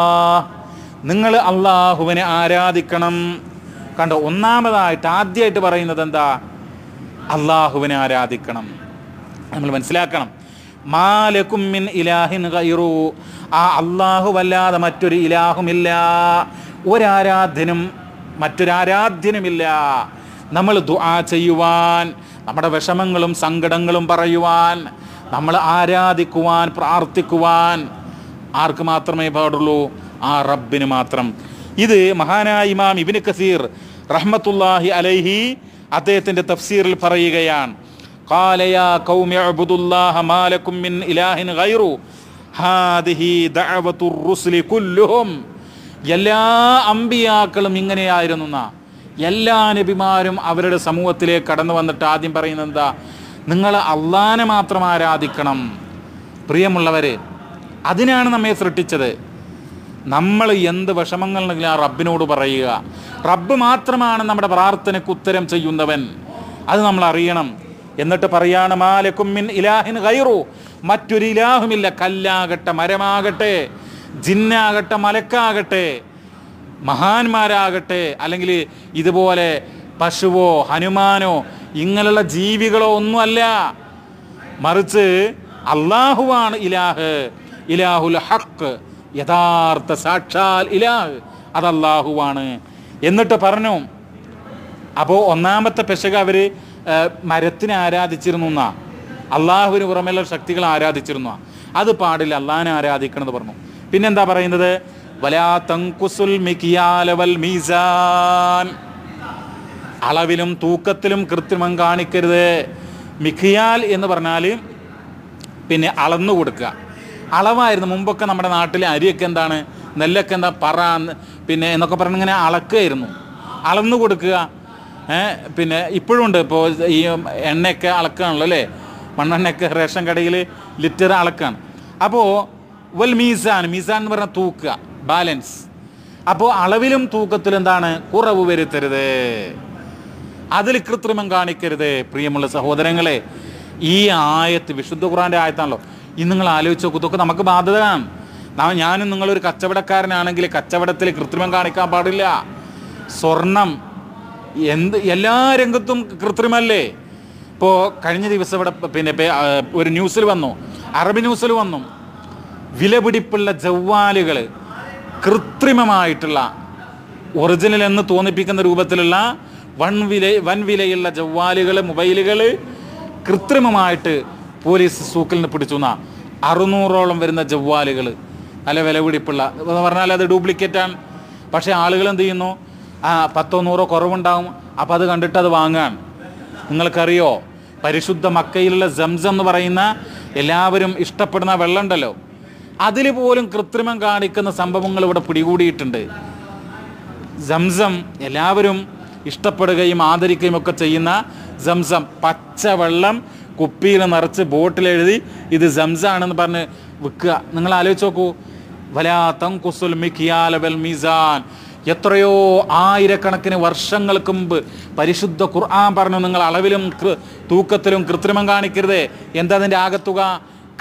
നിങ്ങൾ അള്ളാഹുവിനെ ആരാധിക്കണം കണ്ടോ ഒന്നാമതായിട്ട് ആദ്യമായിട്ട് പറയുന്നത് എന്താ അള്ളാഹുവിനെ ആരാധിക്കണം നമ്മൾ മനസ്സിലാക്കണം മാലക്കും മിൻ ഇലാഹിൻ ഗൈറു ആ അള്ളാഹു വല്ലാതെ മറ്റൊരു ഇലാഹുമില്ല ഒരാരാധ്യനും മറ്റൊരാരാധ്യനുമില്ല നമ്മൾ ദുആ ചെയ്യുവാൻ നമ്മുടെ വിഷമങ്ങളും സങ്കടങ്ങളും പറയുവാൻ നമ്മൾ ആരാധിക്കുവാൻ പ്രാർത്ഥിക്കുവാൻ ആർക്ക് മാത്രമേ പാടുള്ളൂ ആ റബ്ബിന് മാത്രം ഇത് മഹാനായ ഇമാം ഇബിന് കസീർ റഹ്മത്തുല്ലാഹി അലൈഹി അദ്ദേഹത്തിൻ്റെ തഫ്സീറിൽ പറയുകയാണ് قال يا قوم اعبدوا الله ما لكم من إله غيره هذه دعوة الرسل كلهم എല്ലാ അമ്പിയാക്കളും ഇങ്ങനെയായിരുന്നു എന്നാ എല്ലാ നബിമാരും അവരുടെ സമൂഹത്തിലേക്ക് കടന്നു വന്നിട്ട് ആദ്യം പറയുന്നത് എന്താ നിങ്ങൾ അള്ളാനെ മാത്രം ആരാധിക്കണം പ്രിയമുള്ളവര് അതിനാണ് നമ്മെ സൃഷ്ടിച്ചത് നമ്മൾ എന്ത് വിഷമങ്ങളുണ്ടെങ്കിലും ആ റബ്ബിനോട് പറയുക റബ്ബ് മാത്രമാണ് നമ്മുടെ പ്രാർത്ഥനയ്ക്ക് ഉത്തരം ചെയ്യുന്നവൻ അത് നമ്മൾ അറിയണം എന്നിട്ട് പറയാണ് മാലക്കും മിൻ ഇലാഹിൻ ഗൈറു മറ്റൊരു ഇലാഹുമില്ല കല്ലാകട്ടെ മരമാകട്ടെ ജിന്നാകട്ടെ മലക്കാകട്ടെ മഹാന്മാരാകട്ടെ അല്ലെങ്കിൽ ഇതുപോലെ പശുവോ ഹനുമാനോ ഇങ്ങനെയുള്ള ജീവികളോ ഒന്നുമല്ല മറിച്ച് അള്ളാഹുവാണ് ഇലാഹ് ഇലാഹുൽ ഹക്ക് യഥാർത്ഥ സാക്ഷാൽ ഇലാഹ് അത് അള്ളാഹുവാണ് എന്നിട്ട് പറഞ്ഞു അപ്പോൾ ഒന്നാമത്തെ പെശക അവർ മരത്തിനെ ആരാധിച്ചിരുന്നു എന്നാ അള്ളാഹുവിന് പുറമെയുള്ള ശക്തികൾ ആരാധിച്ചിരുന്നു അത് പാടില്ല അള്ളാഹിനെ ആരാധിക്കണമെന്ന് പറഞ്ഞു പിന്നെന്താ പറയുന്നത് വലാ തങ്കുസുൽ മികിയാല വൽ മീസാൻ അളവിലും തൂക്കത്തിലും കൃത്രിമം കാണിക്കരുത് മിഖിയാൽ എന്ന് പറഞ്ഞാൽ പിന്നെ അളന്നു കൊടുക്കുക അളവായിരുന്നു മുമ്പൊക്കെ നമ്മുടെ നാട്ടിലെ അരിയൊക്കെ എന്താണ് നെല്ലൊക്കെ എന്താ പറ പിന്നെ എന്നൊക്കെ പറഞ്ഞ് ഇങ്ങനെ അളക്കുകയായിരുന്നു അളന്നു കൊടുക്കുക ഏ, പിന്നെ ഇപ്പോഴും ഉണ്ട് ഇപ്പോൾ ഈ എണ്ണയൊക്കെ അളക്കുകയാണല്ലോ അല്ലേ മണ്ണെണ്ണയൊക്കെ റേഷൻ കടയിൽ ലിറ്റർ അളക്കാണ് അപ്പോൾ വൽ മീസാൻ മീസാൻ എന്ന് പറഞ്ഞാൽ തൂക്കുക ബാലൻസ് അപ്പോൾ അളവിലും തൂക്കത്തിലും എന്താണ് കുറവ് വരുത്തരുത് അതിൽ കൃത്രിമം കാണിക്കരുത് പ്രിയമുള്ള സഹോദരങ്ങളെ ഈ ആയത്ത് വിശുദ്ധ ഖുറാന്റെ ആയത്താണല്ലോ ഇന്ന് നിങ്ങൾ ആലോചിച്ച് നോക്കൂ ഇതൊക്കെ നമുക്ക് ബാധ്യതയാണ് നാ- ഞാനും നിങ്ങളൊരു കച്ചവടക്കാരനാണെങ്കിൽ കച്ചവടത്തിൽ കൃത്രിമം കാണിക്കാൻ പാടില്ല സ്വർണം എന്ത് എല്ലാ രംഗത്തും കൃത്രിമല്ലേ ഇപ്പോൾ കഴിഞ്ഞ ദിവസം ഇവിടെ പിന്നെ പേ- ആ, ഒരു ന്യൂസിൽ വന്നു അറബി ന്യൂസിൽ വന്നു വിലപിടിപ്പുള്ള ജവ്വാലുകൾ കൃത്രിമമായിട്ടുള്ള ഒറിജിനൽ എന്ന് തോന്നിപ്പിക്കുന്ന രൂപത്തിലുള്ള വൺ വില വൻ വിലയുള്ള ജവ്വാലുകൾ മൊബൈലുകൾ കൃത്രിമമായിട്ട് പോലീസ് സൂക്കിൽ നിന്ന് പിടിച്ചു എന്നാ അറുന്നൂറോളം വരുന്ന ജവ്വാലുകൾ നല്ല വിലപിടിപ്പുള്ള എന്ന് പറഞ്ഞാൽ അത് ഡ്യൂപ്ലിക്കേറ്റാണ് പക്ഷേ ആളുകൾ എന്ത് ചെയ്യുന്നു ആ പത്തോ നൂറോ കുറവുണ്ടാവും അപ്പോൾ അത് കണ്ടിട്ട് അത് വാങ്ങാൻ നിങ്ങൾക്കറിയോ പരിശുദ്ധ മക്കയിലുള്ള സംസം എന്ന് പറയുന്ന എല്ലാവരും ഇഷ്ടപ്പെടുന്ന വെള്ളം ഉണ്ടല്ലോ അതിൽ പോലും കൃത്രിമം കാണിക്കുന്ന സംഭവങ്ങൾ ഇവിടെ പിടികൂടിയിട്ടുണ്ട് സംസം എല്ലാവരും ഇഷ്ടപ്പെടുകയും ആദരിക്കുകയും ഒക്കെ ചെയ്യുന്ന സംസം പച്ചവെള്ളം കുപ്പിയിൽ നിറച്ച് ബോട്ടിലെഴുതി ഇത് സംസാണെന്ന് പറഞ്ഞ് വിൽക്കുക നിങ്ങൾ ആലോചിച്ച് നോക്കൂ വലാത്തം കുസുൽ മിഖിയാലവൽ മീസാൻ എത്രയോ ആയിരക്കണക്കിന് വർഷങ്ങൾക്ക് മുമ്പ് പരിശുദ്ധ ഖുർആൻ പറഞ്ഞു നിങ്ങൾ അളവിലും കൃ- തൂക്കത്തിലും കൃത്രിമം കാണിക്കരുത് എന്താ അതിൻ്റെ ആകത്തുക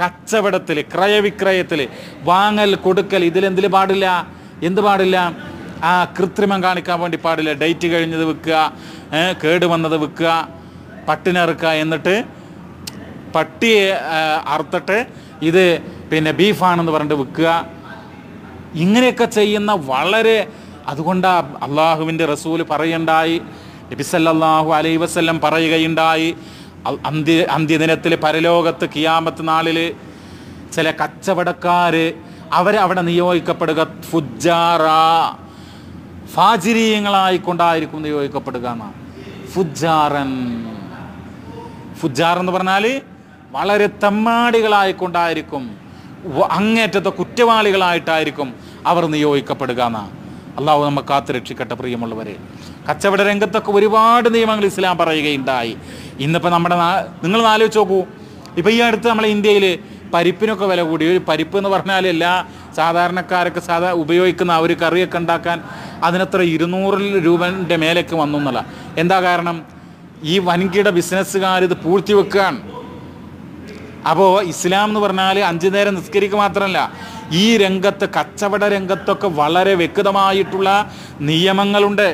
കച്ചവടത്തിൽ ക്രയവിക്രയത്തിൽ വാങ്ങൽ കൊടുക്കൽ ഇതിലെന്തിൽ പാടില്ല എന്ത് പാടില്ല ആ കൃത്രിമം കാണിക്കാൻ വേണ്ടി പാടില്ല ഡേറ്റ് കഴിഞ്ഞത് വിൽക്കുക ഏ, കേട് വന്നത് വിൽക്കുക പട്ടിനിറക്കുക എന്നിട്ട് പട്ടിയെ ആ, അറുത്തിട്ട് ഇത് പിന്നെ ബീഫാണെന്ന് പറഞ്ഞിട്ട് വിൽക്കുക ഇങ്ങനെയൊക്കെ ചെയ്യുന്ന വളരെ അതുകൊണ്ട് അള്ളാഹുവിൻ്റെ റസൂല് പറയണ്ടായി നബിസല്ലാഹു അലൈ വസ്ല്ലം പറയുകയുണ്ടായി അ- അന്ത്യ അന്ത്യദിനത്തിൽ പരലോകത്ത് കിയാമത്ത് നാളിൽ ചില കച്ചവടക്കാർ അവരെ അവിടെ നിയോഗിക്കപ്പെടുക ഫുജാറ ഫാജിരീയങ്ങളായിക്കൊണ്ടായിരിക്കും നിയോഗിക്കപ്പെടുക എന്നാ ഫുജാറൻ ഫുജാർ എന്ന് പറഞ്ഞാൽ വളരെ തെമ്മാടികളായിക്കൊണ്ടായിരിക്കും വ- അങ്ങേറ്റത്തെ കുറ്റവാളികളായിട്ടായിരിക്കും അവർ നിയോഗിക്കപ്പെടുക എന്നാ അള്ളാഹു നമ്മെ കാത്തു രക്ഷിക്കട്ടെ പ്രിയമുള്ളവരെ കച്ചവട രംഗത്തൊക്കെ ഒരുപാട് നിയമങ്ങൾ ഇസ്ലാം പറയുകയുണ്ടായി ഇന്നിപ്പോൾ നമ്മുടെ നാ നിങ്ങൾ ആലോചിച്ച് നോക്കൂ ഇപ്പം ഈ അടുത്ത് നമ്മളെ ഇന്ത്യയിൽ പരിപ്പിനൊക്കെ വില കൂടി ഒരു പരിപ്പ് എന്ന് പറഞ്ഞാൽ എല്ലാ സാധാരണക്കാരൊക്കെ സാധാ ഉപയോഗിക്കുന്ന ആ ഒരു കറിയൊക്കെ ഉണ്ടാക്കാൻ അതിനത്ര ഇരുന്നൂറ് രൂപൻ്റെ മേലേക്ക് വന്നു എന്നല്ല എന്താ കാരണം ഈ വൻകിട ബിസിനസ്സുകാർ ഇത് പൂഴ്ത്തി വെക്കുകയാണ് അപ്പോൾ ഇസ്ലാം എന്ന് പറഞ്ഞാൽ അഞ്ചു നേരം നിസ്കരിക്കുക മാത്രമല്ല ഈ രംഗത്ത് കച്ചവട രംഗത്തൊക്കെ വളരെ വ്യക്തമായിട്ടുള്ള നിയമങ്ങളുണ്ട്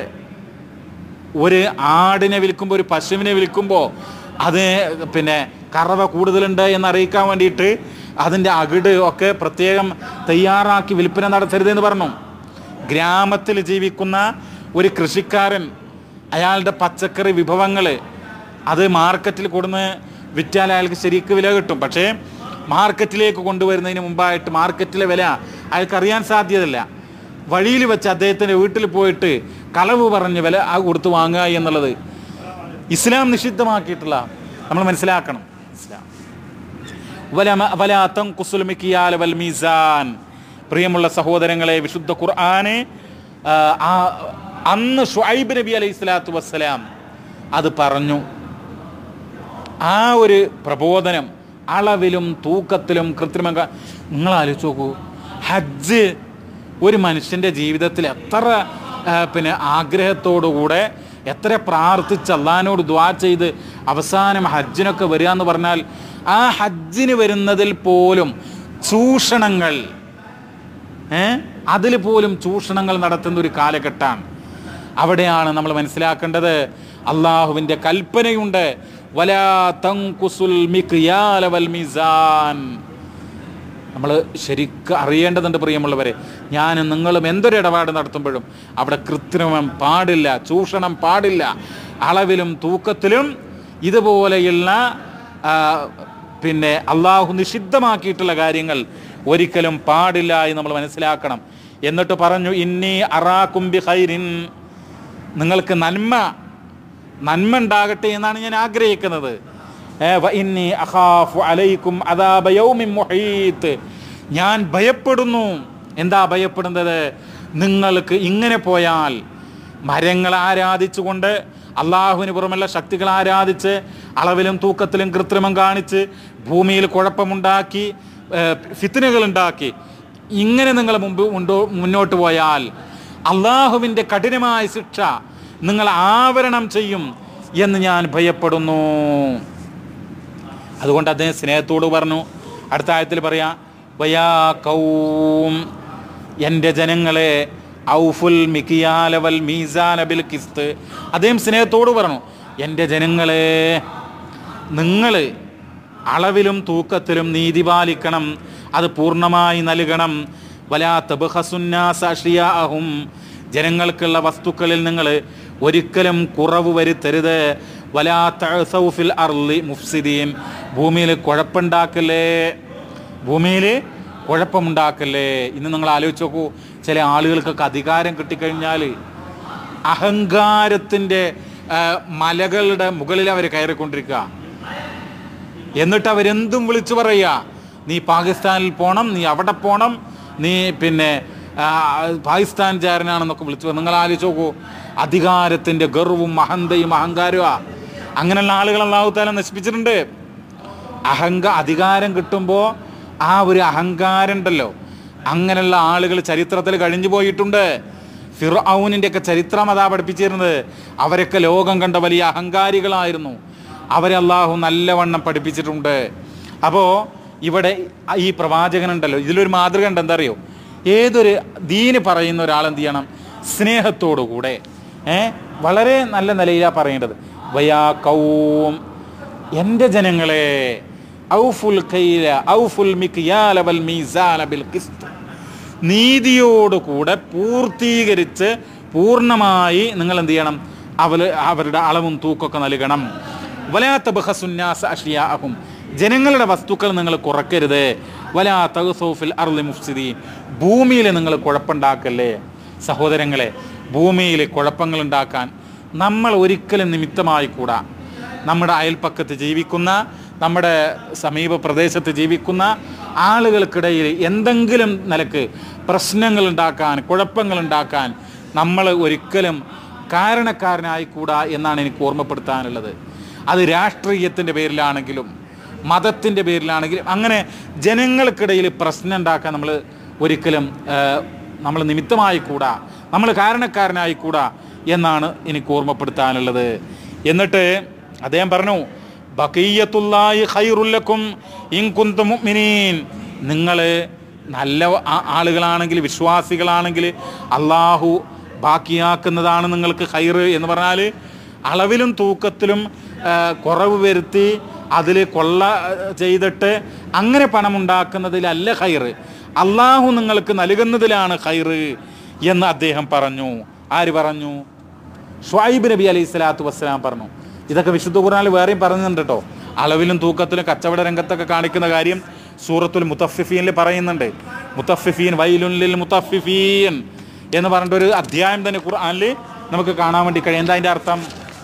ഒരു ആടിനെ വിൽക്കുമ്പോൾ ഒരു പശുവിനെ വിൽക്കുമ്പോൾ അത് പിന്നെ കറവ കൂടുതലുണ്ട് എന്ന് അറിയിക്കാൻ വേണ്ടിയിട്ട് അതിൻ്റെ അകിട് ഒക്കെ പ്രത്യേകം തയ്യാറാക്കി വിൽപ്പന നടത്തരുതെന്ന് പറഞ്ഞു ഗ്രാമത്തിൽ ജീവിക്കുന്ന ഒരു കൃഷിക്കാരൻ അയാളുടെ പച്ചക്കറി വിഭവങ്ങൾ അത് മാർക്കറ്റിൽ കൊടുന്ന് വിറ്റാൽ അയാൾക്ക് ശരിക്ക് വില കിട്ടും പക്ഷേ മാർക്കറ്റിലേക്ക് കൊണ്ടുവരുന്നതിന് മുമ്പായിട്ട് മാർക്കറ്റിലെ വില അയാൾക്ക് അറിയാൻ സാധ്യതയില്ല വഴിയിൽ വെച്ച് അദ്ദേഹത്തിൻ്റെ വീട്ടിൽ പോയിട്ട് കളവ് പറഞ്ഞ് വില ആ കൊടുത്ത് വാങ്ങുക എന്നുള്ളത് ഇസ്ലാം നിഷിദ്ധമാക്കിയിട്ടുള്ള നമ്മൾ മനസ്സിലാക്കണം ഇസ്ലാം വലമ- വലാ തൻഖുസുൽ മിക്യാല വൽ മീസാൻ പ്രിയമുള്ള സഹോദരങ്ങളെ വിശുദ്ധ ഖുർആന് ആ, ആ അന്ന് ഷുഐബ് നബി അലൈഹി സ്വലാത്തു വസ്സലാം അത് പറഞ്ഞു ആ ഒരു പ്രബോധനം അളവിലും തൂക്കത്തിലും കൃത്രിമം ക- നിങ്ങൾ ആലോചിച്ച് നോക്കൂ ഹജ്ജ് ഒരു മനുഷ്യൻ്റെ ജീവിതത്തിൽ എത്ര ആ, പിന്നെ ആഗ്രഹത്തോടുകൂടെ എത്ര പ്രാർത്ഥിച്ച് അള്ളഹാനോട് ദ്വാ ചെയ്ത് അവസാനം ഹജ്ജിനൊക്കെ വരിക എന്ന് പറഞ്ഞാൽ ആ ഹജ്ജിന് വരുന്നതിൽ പോലും ചൂഷണങ്ങൾ ഏ അതിൽ പോലും ചൂഷണങ്ങൾ നടത്തുന്ന ഒരു കാലഘട്ടമാണ് അവിടെയാണ് നമ്മൾ മനസ്സിലാക്കേണ്ടത് അള്ളാഹുവിൻ്റെ കൽപ്പനയുണ്ട് വലാ തൻകുസുൽ മിക്യാല വൽ മീസാൻ നമ്മൾ ശരിക്കും അറിയേണ്ടതുണ്ട് പ്രിയമുള്ളവരെ ഞാനും നിങ്ങളും എന്തൊരു ഇടപാട് നടത്തുമ്പോഴും അവിടെ കൃത്രിമം പാടില്ല ചൂഷണം പാടില്ല അളവിലും തൂക്കത്തിലും ഇതുപോലെയുള്ള ആ, പിന്നെ അള്ളാഹു നിഷിദ്ധമാക്കിയിട്ടുള്ള കാര്യങ്ങൾ ഒരിക്കലും പാടില്ല എന്ന് നമ്മൾ മനസ്സിലാക്കണം എന്നിട്ട് പറഞ്ഞു ഇന്നി അറാക്കുംബി ഹൈരിൻ നിങ്ങൾക്ക് നന്മ നന്മ ഉണ്ടാകട്ടെ എന്നാണ് ഞാൻ ആഗ്രഹിക്കുന്നത് ഏ, വ ഇന്നി അഖാഫു അലൈക്കും അദാബ യൗമിൻ മുഹീത്ത് ഞാൻ ഭയപ്പെടുന്നു എന്താ ഭയപ്പെടുന്നത് നിങ്ങൾക്ക് ഇങ്ങനെ പോയാൽ മരങ്ങളെ ആരാധിച്ചുകൊണ്ട് അള്ളാഹുവിന് പുറമുള്ള ശക്തികൾ ആരാധിച്ച് അളവിലും തൂക്കത്തിലും കൃത്രിമം കാണിച്ച് ഭൂമിയിൽ കുഴപ്പമുണ്ടാക്കി ഫിത്തിനുകൾ ഉണ്ടാക്കി ഇങ്ങനെ നിങ്ങൾ മുമ്പ് മുണ്ടോ മുന്നോട്ട് പോയാൽ അള്ളാഹുവിൻ്റെ കഠിനമായ ശിക്ഷ നിങ്ങൾ ആവരണം ചെയ്യും എന്ന് ഞാൻ ഭയപ്പെടുന്നു അതുകൊണ്ട് അദ്ദേഹം സ്നേഹത്തോട് പറഞ്ഞു അടുത്ത ആയത്തിൽ പറയാ വയാ കൗം എൻ്റെ ജനങ്ങളെ ഔഫുൽ മിക്കിയാലവൽ മീസാനബിൽ കിസ്ത് അദ്ദേഹം സ്നേഹത്തോട് പറഞ്ഞു എൻ്റെ ജനങ്ങളെ നിങ്ങൾ അളവിലും തൂക്കത്തിലും നീതി പാലിക്കണം അത് പൂർണ്ണമായി നൽകണം വലാ തബഹസുന്നാസാഷിയാഹും ജനങ്ങൾക്കുള്ള വസ്തുക്കളിൽ നിങ്ങൾ ഒരിക്കലും കുറവ് വരുത്തരുത് വലാ തഅസൗഫിൽ അർളി മുഫ്സിദീൻ ഭൂമിയിൽ കുഴപ്പമുണ്ടാക്കല്ലേ ഭൂമിയിൽ കുഴപ്പമുണ്ടാക്കല്ലേ ഇന്ന് നിങ്ങൾ ആലോചിച്ച് നോക്കൂ ചില ആളുകൾക്കൊക്കെ അധികാരം കിട്ടിക്കഴിഞ്ഞാൽ അഹങ്കാരത്തിൻ്റെ ആ, മലകളുടെ മുകളിൽ അവർ കയറിക്കൊണ്ടിരിക്കുക എന്നിട്ട് അവരെന്തും വിളിച്ചു പറയുക നീ പാകിസ്ഥാനിൽ പോകണം നീ അവിടെ പോകണം നീ പിന്നെ ആ, പാകിസ്ഥാൻകാരനാണെന്നൊക്കെ വിളിച്ചു പറയും. നിങ്ങൾ ആലോചിച്ച് നോക്കൂ അധികാരത്തിൻ്റെ ഗർവും അഹന്തയും അഹങ്കാരവും അങ്ങനെയുള്ള ആളുകൾ അള്ളാഹുത്താല നശിപ്പിച്ചിട്ടുണ്ട് അഹങ്ക അധികാരം കിട്ടുമ്പോൾ ആ ഒരു അഹങ്കാരം ഉണ്ടല്ലോ അങ്ങനെയുള്ള ആളുകൾ ചരിത്രത്തിൽ കഴിഞ്ഞു പോയിട്ടുണ്ട് ഫിർഔനിൻ്റെ ഒക്കെ ചരിത്രം അതാ പഠിപ്പിച്ചിരുന്നത് അവരൊക്കെ ലോകം കണ്ട വലിയ അഹങ്കാരികളായിരുന്നു അവരെ അള്ളാഹു നല്ലവണ്ണം പഠിപ്പിച്ചിട്ടുണ്ട് അപ്പോൾ ഇവിടെ ഈ പ്രവാചകനുണ്ടല്ലോ ഇതിലൊരു മാതൃക ഉണ്ട് എന്താ അറിയോ ഏതൊരു ദീന് പറയുന്ന ഒരാൾ എന്ത് ചെയ്യണം സ്നേഹത്തോടുകൂടെ ഏ വളരെ നല്ല നിലയിലാണ് പറയേണ്ടത് വയാ കൗം എൻ്റെ ജനങ്ങളെ ഔഫുൽ കൈല ഔഫുൽ മിക്യാല വൽ മീസാന ബിൽ ഖിസ്ത് നീതിയോടുകൂടെ പൂർത്തീകരിച്ച് പൂർണ്ണമായി നിങ്ങൾ എന്ത് ചെയ്യണം അവർ അവരുടെ അളവും തൂക്കൊക്കെ നൽകണം വലാത്ത ബഹസുന്യാസ അഷിയാഹും ജനങ്ങളുടെ വസ്തുക്കൾ നിങ്ങൾ കുറക്കരുത് വലാ തഹസോഫിൽ അർലി മുഫ്സിദീൻ ഭൂമിയിൽ നിങ്ങൾ കുഴപ്പമുണ്ടാക്കല്ലേ സഹോദരങ്ങളെ ഭൂമിയിൽ കുഴപ്പങ്ങൾ ഉണ്ടാക്കാൻ നമ്മൾ ഒരിക്കലും നിമിത്തമായി കൂടാ നമ്മുടെ അയൽപ്പക്കത്ത് ജീവിക്കുന്ന നമ്മുടെ സമീപ പ്രദേശത്ത് ജീവിക്കുന്ന ആളുകൾക്കിടയിൽ എന്തെങ്കിലും നിലക്ക് പ്രശ്നങ്ങൾ ഉണ്ടാക്കാൻ കുഴപ്പങ്ങൾ ഉണ്ടാക്കാൻ നമ്മൾ ഒരിക്കലും കാരണക്കാരനായിക്കൂടാ എന്നാണ് എനിക്ക് ഓർമ്മപ്പെടുത്താനുള്ളത് അത് രാഷ്ട്രീയത്തിൻ്റെ പേരിലാണെങ്കിലും മതത്തിൻ്റെ പേരിലാണെങ്കിലും അങ്ങനെ ജനങ്ങൾക്കിടയിൽ പ്രശ്നം ഉണ്ടാക്കാൻ നമ്മൾ ഒരിക്കലും നമ്മൾ നിമിത്തമായി കൂടാ നമ്മൾ കാരണക്കാരനായി കൂടാ എന്നാണ് എനിക്ക് ഓർമ്മപ്പെടുത്താനുള്ളത് എന്നിട്ട് അദ്ദേഹം പറഞ്ഞു ബക്കീയത്തുല്ലായി ഖൈറുല്ലക്കും ഇൻകുന്തു മുഅ്മിനീൻ നിങ്ങൾ നല്ല ആ- ആളുകളാണെങ്കിൽ വിശ്വാസികളാണെങ്കിൽ അള്ളാഹു ബാക്കിയാക്കുന്നതാണ് നിങ്ങൾക്ക് ഖൈറ് എന്ന് പറഞ്ഞാൽ അളവിലും തൂക്കത്തിലും ആ, കുറവ് വരുത്തി അതിൽ കൊള്ള ചെയ്തിട്ട് അങ്ങനെ പണമുണ്ടാക്കുന്നതിലല്ല ഖൈറ് അള്ളാഹു നിങ്ങൾക്ക് നൽകുന്നതിലാണ് ഖൈറ് എന്ന് അദ്ദേഹം പറഞ്ഞു ആര് പറഞ്ഞു ഷുഐബ് നബി അലൈഹി സ്വലാത്തു വസ്സലാം പറഞ്ഞു ഇതൊക്കെ വിശുദ്ധ ഖുർആനിൽ വേറെയും പറയുന്നുണ്ട് കേട്ടോ അളവിലും തൂക്കത്തിലും കച്ചവട രംഗത്തൊക്കെ കാണിക്കുന്ന കാര്യം സൂറത്തുൽ മുത്തഫിഫീനിൽ പറയുന്നുണ്ട് മുത്തഫിഫീൻ വൈലുൻ ലിൽ മുത്തഫിഫീൻ എന്ന് പറഞ്ഞിട്ട് ഒരു അധ്യായം തന്നെ ഖുർആനിൽ നമുക്ക് കാണാൻ വേണ്ടി കഴിയും എന്താ അതിൻ്റെ അർത്ഥം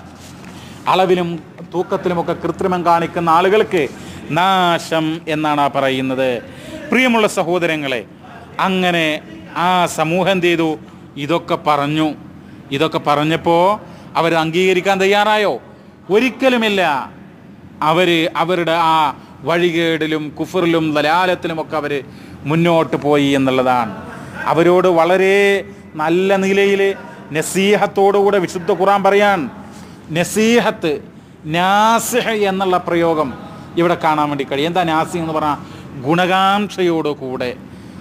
അളവിലും തൂക്കത്തിലുമൊക്കെ കൃത്രിമം കാണിക്കുന്ന ആളുകൾക്ക് നാശം എന്നാണ് ആ പറയുന്നത് പ്രിയമുള്ള സഹോദരങ്ങളെ അങ്ങനെ ആ സമൂഹം എന്ത് ചെയ്തു ഇതൊക്കെ പറഞ്ഞു ഇതൊക്കെ പറഞ്ഞപ്പോൾ അവർ അംഗീകരിക്കാൻ തയ്യാറായോ ഒരിക്കലുമില്ല അവർ അവരുടെ ആ വഴികേടിലും കുഫറിലും ലലാലത്തിലുമൊക്കെ അവർ മുന്നോട്ട് പോയി എന്നുള്ളതാണ് അവരോട് വളരെ നല്ല നിലയിൽ നസീഹത്തോടുകൂടെ വിശുദ്ധ ഖുറാൻ പറയാൻ നസീഹത്ത് നാസിഹ് എന്നുള്ള പ്രയോഗം ഇവിടെ കാണാൻ വേണ്ടി കഴിയും എന്താ നാസി എന്ന് പറഞ്ഞാൽ ഗുണകാംക്ഷയോടുകൂടെ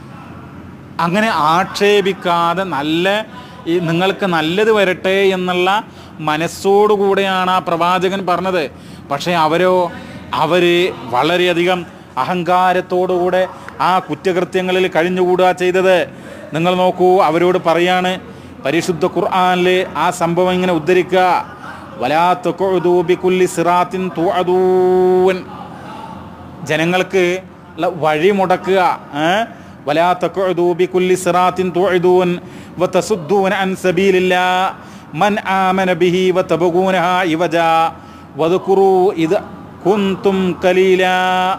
അങ്ങനെ ആക്ഷേപിക്കാതെ നല്ല ഈ നിങ്ങൾക്ക് നല്ലത് വരട്ടെ എന്നുള്ള മനസ്സോടുകൂടെയാണ് ആ പ്രവാചകൻ പറഞ്ഞത് പക്ഷേ അവരോ അവർ വളരെയധികം അഹങ്കാരത്തോടുകൂടെ ആ കുറ്റകൃത്യങ്ങളിൽ കഴിഞ്ഞുകൂടുക ചെയ്തത് നിങ്ങൾ നോക്കൂ അവരോട് പറയാണ് പരിശുദ്ധ ഖുർആനിൽ ആ സംഭവം ഇങ്ങനെ ഉദ്ധരിക്കുക വലാത്ത ബിക്കുല്ലി സിറാത്തിൻ തുഅദൂൻ ജനങ്ങൾക്ക് ഉള്ള വഴി മുടക്കുക ഏ? വലാ തഖഉദൂ ബികുല്ലി സിറാത്തിൻ തുഅദൂൻ വതസുദ്ദൂന അൻ സബീലില്ലാ മൻ ആമന ബിഹി വതബഗൂനഹാ ഇവജാ വദ്കുറൂ ഇത് കുന്തും കലീലാ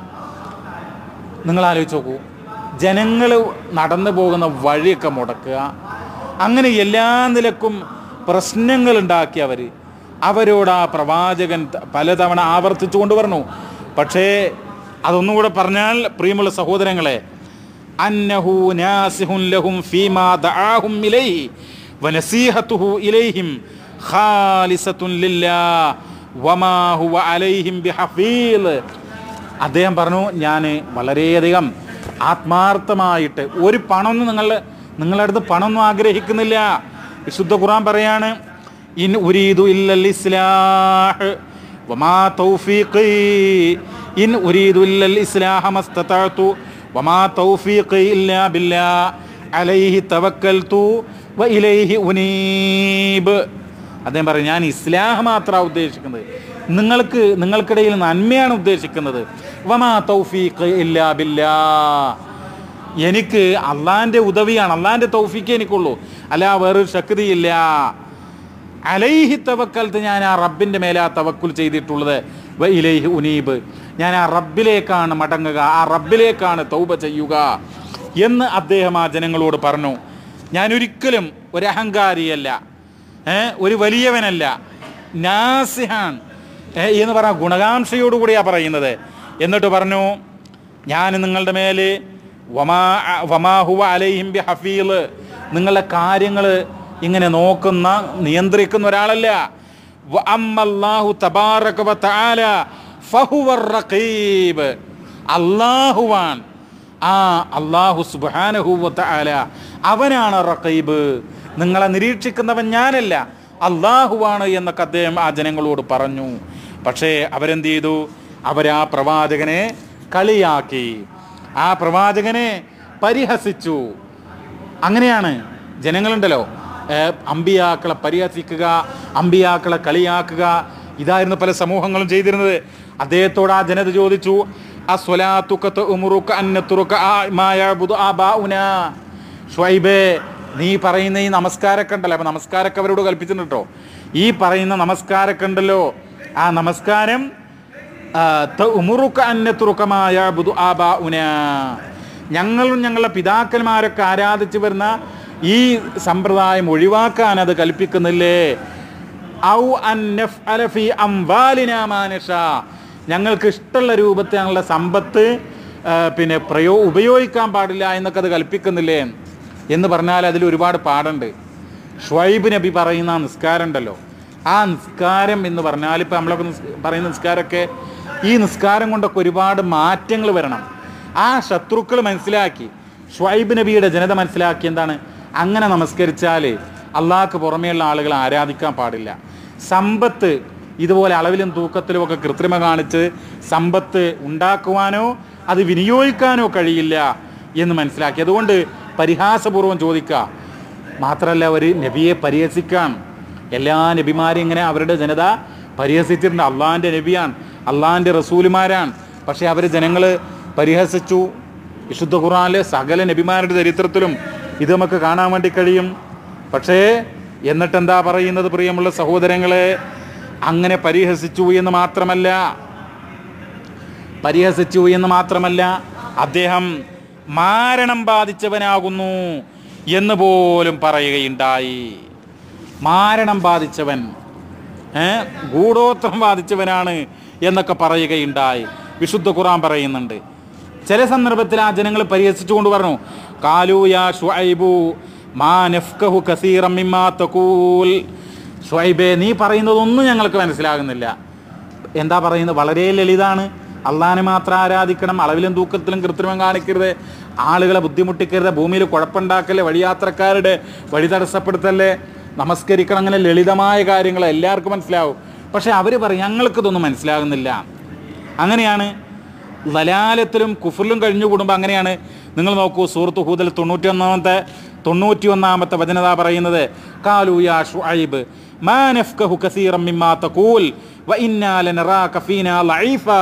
നിങ്ങൾ ആലോചിച്ച് നോക്കൂ ജനങ്ങൾ നടന്നു പോകുന്ന വഴിയൊക്കെ മുടക്കുക അങ്ങനെ എല്ലാ നിലക്കും പ്രശ്നങ്ങൾ ഉണ്ടാക്കി അവർ അവരോട് ആ പ്രവാചകൻ ത- പലതവണ ആവർത്തിച്ചു കൊണ്ട് പറഞ്ഞു പക്ഷേ അതൊന്നുകൂടെ പറഞ്ഞാൽ പ്രിയമുള്ള സഹോദരങ്ങളെ അന്നഹു നാസിഹുൻ ലഹും ഫീമാ ദആഹും ഇലൈഹി വനസീഹത്തുഹു ഇലൈഹിം ഖാലിസത്തുൻ ലില്ലാ വമാ ഹുവ അലൈഹിം ബിഹഫീൽ അദ്ദേഹം പറഞ്ഞു ഞാൻ വളരെയധികം ആത്മാർത്ഥമായിട്ട് ഒരു പണമൊന്നും നിങ്ങൾ നിങ്ങളുടെ അടുത്ത് പണമൊന്നും ആഗ്രഹിക്കുന്നില്ല വിശുദ്ധ ഖുർആൻ പറയാണ് ഇൻ ഉരീദു ഇല്ലൽ ഇസ്ലാഹ് വമാ തൗഫീഖി ഇൻ ഉരീദു ഇല്ലൽ ഇസ്ലാഹ മസ്തതഅതു വമാ തൗഫീഖി ഇല്ലാ ബില്ലാ അലൈഹി തവക്കൽതു വ ഇലൈഹി ഉനീബ് അദ്ദേഹം പറയും ഞാൻ ഇസ്ലാഹ് മാത്രമാണ് ഉദ്ദേശിക്കുന്നത് നിങ്ങൾക്ക് നിങ്ങൾക്കിടയിൽ നന്മയാണ് ഉദ്ദേശിക്കുന്നത് വമാ തൗഫീഖ് ഇല്ലാ ബില്ലാ എനിക്ക് അള്ളാൻ്റെ ഉദവിയാണ് അള്ളാൻ്റെ തൗഫീഖേ എനിക്കുള്ളൂ അല്ല വേറൊരു ശക്തിയില്ല അലൈഹി തവക്കൽത്ത് ഞാൻ ആ റബ്ബിൻ്റെ മേലെ ആ തവക്കുൽ ചെയ്തിട്ടുള്ളത് വ ഇലൈഹി ഉനീബ് ഞാൻ ആ റബ്ബിലേക്കാണ് മടങ്ങുക ആ റബ്ബിലേക്കാണ് തൗബ ചെയ്യുക എന്ന് അദ്ദേഹം ആ ജനങ്ങളോട് പറഞ്ഞു ഞാൻ ഒരിക്കലും ഒരു അഹങ്കാരിയല്ല ഏ, ഒരു വലിയവനല്ല നാസിഹാൻ ഏ, എന്ന് പറഞ്ഞ ഗുണകാംക്ഷയോടുകൂടിയാണ് പറയുന്നത് എന്നിട്ട് പറഞ്ഞു ഞാൻ നിങ്ങളുടെ മേലെ വമാ വമാഹുവ അലൈഹിം ബി ഹഫീൽ നിങ്ങളുടെ കാര്യങ്ങൾ ഇങ്ങനെ നോക്കുന്ന നിയന്ത്രിക്കുന്ന ഒരാളല്ല വ അമ്മല്ലാഹു തബാറക വ തആല ഫഹുവർ റഖീബ് അല്ലാഹുവാൻ ആ അള്ളാഹു സുബ്ഹാനഹു വ തആല അവനാണ് റഖീബ് നിങ്ങളെ നിരീക്ഷിക്കുന്നവൻ ഞാനല്ല അള്ളാഹുവാണ് എന്നൊക്കെ അദ്ദേഹം ആ ജനങ്ങളോട് പറഞ്ഞു പക്ഷേ അവരെന്ത് ചെയ്തു അവരാ പ്രവാചകനെ കളിയാക്കി ആ പ്രവാചകനെ പരിഹസിച്ചു അങ്ങനെയാണ് ജനങ്ങളുണ്ടല്ലോ ഏഹ് അമ്പിയാക്കളെ പരിഹസിക്കുക അമ്പിയാക്കളെ കളിയാക്കുക ഇതായിരുന്നു പല സമൂഹങ്ങളും ചെയ്തിരുന്നത് അദ്ദേഹത്തോട് ആ ജനത ചോദിച്ചു അസ്വലാത്തുക്കത്ത് ഉമുറുക്ക അന്നത്തുറുക്ക മായബുദു ആബാഉന ഷുഐബേ നീ പറയുന്ന ഈ നമസ്കാരമൊക്കെ ഉണ്ടല്ലോ അപ്പൊ നമസ്കാരമൊക്കെ അവരോട് കൽപ്പിച്ചിട്ടുണ്ട് കേട്ടോ ഈ പറയുന്ന നമസ്കാരമൊക്കെ ഉണ്ടല്ലോ ആ നമസ്കാരം ആ, ത- ഉമുറുക്ക അന്നത്തുറുക്കമായ ബുദു ആബാഉന ഞങ്ങളും ഞങ്ങളുടെ പിതാക്കന്മാരൊക്കെ ആരാധിച്ചു വരുന്ന ഈ സമ്പ്രദായം ഒഴിവാക്കാൻ അത് കൽപ്പിക്കുന്നില്ലേ ഔ അൻ നഫ്അല ഫീ അംവാലിനാ മാ നശാ. ഞങ്ങൾക്ക് ഇഷ്ടമുള്ള രൂപത്തിൽ ഞങ്ങളുടെ സമ്പത്ത് ആ, പിന്നെ പ്രയോ ഉപയോഗിക്കാൻ പാടില്ല എന്നൊക്കെ അത് കൽപ്പിക്കുന്നില്ലേ എന്ന് പറഞ്ഞാൽ അതിൽ ഒരുപാട് പാടുണ്ട് ഷ്വൈബ് നബി പറയുന്ന ആ നിസ്കാരം ഉണ്ടല്ലോ ആ നിസ്കാരം എന്ന് പറഞ്ഞാൽ ഇപ്പം നമ്മളൊക്കെ നിസ് പറയുന്ന നിസ്കാരമൊക്കെ ഈ നിസ്കാരം കൊണ്ടൊക്കെ ഒരുപാട് മാറ്റങ്ങൾ വരണം ആ ശത്രുക്കൾ മനസ്സിലാക്കി ഷ്വൈബ് നബിയുടെ ജനത മനസ്സിലാക്കി എന്താണ് അങ്ങനെ നമസ്കരിച്ചാൽ അള്ളാഹ്ക്ക് പുറമേയുള്ള ആളുകൾ ആരാധിക്കാൻ പാടില്ല സമ്പത്ത് ഇതുപോലെ അളവിലും തൂക്കത്തിലും ഒക്കെ കൃത്രിമ കാണിച്ച് സമ്പത്ത് ഉണ്ടാക്കുവാനോ അത് വിനിയോഗിക്കാനോ കഴിയില്ല എന്ന് മനസ്സിലാക്കി അതുകൊണ്ട് പരിഹാസപൂർവ്വം ചോദിക്കുക മാത്രമല്ല ഒരു നബിയെ പരിഹസിക്കാൻ എല്ലാ നബിമാരെയും ഇങ്ങനെ അവരുടെ ജനത പരിഹസിച്ചിട്ടുണ്ട് അള്ളാഹിൻ്റെ നബിയാണ് അള്ളാഹിൻ്റെ റസൂലുമാരാണ് പക്ഷേ അവർ ജനങ്ങൾ പരിഹസിച്ചു വിശുദ്ധ ഖുറാനിലെ സകല നബിമാരുടെ ചരിത്രത്തിലും ഇത് നമുക്ക് കാണാൻ വേണ്ടി കഴിയും പക്ഷേ എന്നിട്ട് എന്താ പറയുന്നത് പ്രിയമുള്ള സഹോദരങ്ങളെ അങ്ങനെ പരിഹസിച്ചു എന്ന് മാത്രമല്ല പരിഹസിച്ചു എന്ന് മാത്രമല്ല അദ്ദേഹം മാരണം ബാധിച്ചവനാകുന്നു എന്ന് പോലും പറയുകയുണ്ടായി മാരണം ബാധിച്ചവൻ ഏ ഗൂഢോത്രം ബാധിച്ചവനാണ് എന്നൊക്കെ പറയുകയുണ്ടായി വിശുദ്ധ ഖുറാൻ പറയുന്നുണ്ട് ചില സന്ദർഭത്തിൽ ആ ജനങ്ങൾ പരിഹസിച്ചുകൊണ്ട് പറഞ്ഞു കാലു യാ ഷുഐബു മാ നഫ്കഹു കസീറം മിമ്മാ തഖൂൽ ഷുഐബേ നീ പറയുന്നതൊന്നും ഞങ്ങൾക്ക് മനസ്സിലാകുന്നില്ല എന്താ പറയുന്നത് വളരെ ലളിതാണ് അള്ളാഹിനെ മാത്രം ആരാധിക്കണം അളവിലും തൂക്കത്തിലും കൃത്രിമം കാണിക്കരുത് ആളുകളെ ബുദ്ധിമുട്ടിക്കരുത് ഭൂമിയിൽ കുഴപ്പമുണ്ടാക്കല്ലേ വഴിയാത്രക്കാരുടെ വഴി തടസ്സപ്പെടുത്തല്ലേ നമസ്കരിക്കണം അങ്ങനെ ലളിതമായ കാര്യങ്ങൾ എല്ലാവർക്കും മനസ്സിലാവും പക്ഷെ അവർ പറയും ഞങ്ങൾക്കിതൊന്നും മനസ്സിലാകുന്നില്ല അങ്ങനെയാണ് ലലാലത്തിലും കുഫറിലും കഴിഞ്ഞു കൂടുമ്പോൾ അങ്ങനെയാണ് നിങ്ങൾ നോക്കൂ സൂറത്ത് ഹൂദൽ തൊണ്ണൂറ്റി ഒന്നാമത്തെ തൊണ്ണൂറ്റി ഒന്നാമത്തെ വചനത പറയുന്നത് കാലു യാ ഷുഐബ് മാ നഫ്കഹു കസീറം മിമ്മാ തഖൂൽ വ ഇന്നാ ലനറാക ഫീനാ ലഈഫാ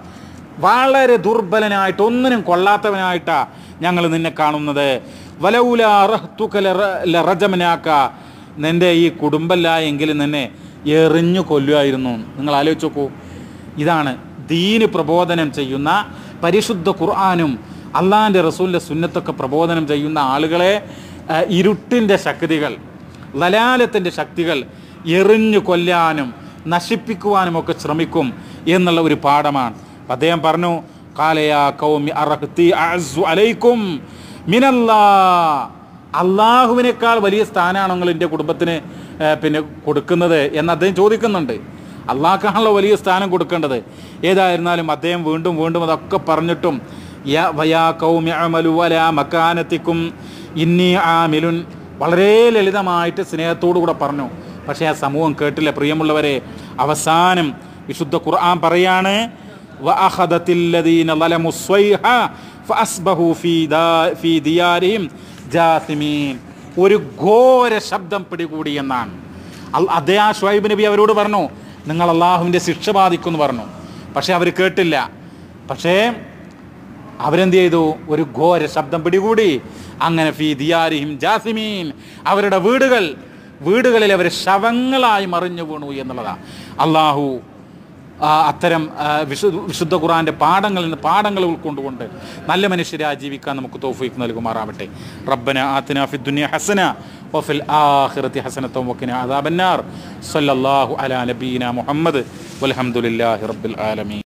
വളരെ ദുർബലനായിട്ട് ഒന്നിനും കൊള്ളാത്തവനായിട്ടാ ഞങ്ങൾ നിന്നെ കാണുന്നത് വലൗല റഹ്തുക ലറ- ലറജമനാക നിന്റെ ഈ കുടുംബല്ല എങ്കിലും നിന്നെ എറിഞ്ഞു കൊല്ലുമായിരുന്നു നിങ്ങൾ ആലോചിച്ച് നോക്കൂ ഇതാണ് ദീന് പ്രബോധനം ചെയ്യുന്ന പരിശുദ്ധ ഖുർആാനും അള്ളാഹിൻ്റെ റസൂലിൻ്റെ സുന്നത്തൊക്കെ പ്രബോധനം ചെയ്യുന്ന ആളുകളെ ആ, ഇരുട്ടിൻ്റെ ശക്തികൾ ലലാലത്തിൻ്റെ ശക്തികൾ എറിഞ്ഞു കൊല്ലാനും നശിപ്പിക്കുവാനും ഒക്കെ ശ്രമിക്കും എന്നുള്ള ഒരു പാഠമാണ് അപ്പൊ അദ്ദേഹം പറഞ്ഞു കാലയാ കൗമി അറഹ്തി അഅസ്സു അലൈക്കും മിനല്ലാ അള്ളാഹുവിനേക്കാൾ വലിയ സ്ഥാനമാണോ നിങ്ങൾ എൻ്റെ കുടുംബത്തിന് ഏ, പിന്നെ കൊടുക്കുന്നത് എന്ന് അദ്ദേഹം ചോദിക്കുന്നുണ്ട് അള്ളാഹ്ക്കാണല്ലോ വലിയ സ്ഥാനം കൊടുക്കേണ്ടത് ഏതായിരുന്നാലും അദ്ദേഹം വീണ്ടും വീണ്ടും അതൊക്കെ പറഞ്ഞിട്ടും യാ വയാ കൗമി അമലു അലാ മക്കാനത്തിക്കും ഇന്നി ആമിലുൻ വളരെ ലളിതമായിട്ട് സ്നേഹത്തോടു കൂടെ പറഞ്ഞു പക്ഷേ ആ സമൂഹം കേട്ടില്ല പ്രിയമുള്ളവരെ അവസാനം വിശുദ്ധ ഖുർആൻ പറയാണ് وأخذت الذين ظلموا الصيحة فأصبحوا في دا- في ديارهم جاثمين ഒരു ഘോര ശബ്ദം പിടികൂടി എന്നാണ് അൽ- അതേ ആ ഷുഹൈബ് നബി അവരോട് പറഞ്ഞു നിങ്ങൾ അള്ളാഹുവിൻ്റെ ശിക്ഷ ബാധിക്കുമെന്ന് പറഞ്ഞു പക്ഷേ അവർ കേട്ടില്ല പക്ഷേ അവരെന്ത് ചെയ്തു ഒരു ഘോര ശബ്ദം പിടികൂടി അങ്ങനെ ഫി ദിയാരിഹിം ജാസിമീൻ അവരുടെ വീടുകൾ വീടുകളിൽ അവർ ശവങ്ങളായി മറിഞ്ഞു വീണു എന്നുള്ളതാണ് അള്ളാഹു ആ, അത്തരം ആ, വിശു വിശുദ്ധ ഖുറാന്റെ പാഠങ്ങളിൽ നിന്ന് പാഠങ്ങൾ ഉൾക്കൊണ്ടുകൊണ്ട് നല്ല മനുഷ്യരായി ജീവിക്കാൻ നമുക്ക് തോഫീക്ക് നൽകുമാറാവട്ടെ റബ്ബന ആത്തിന ഫി ദുനിയ ഹസന വഫിൽ ആഖിറതി ഹസനത്തും വഖിന അദാബന്നാർ സല്ലല്ലാഹു അലാ നബീന മുഹമ്മദ് വൽഹംദുലില്ലാഹി റബ്ബിൽ ആലമീൻ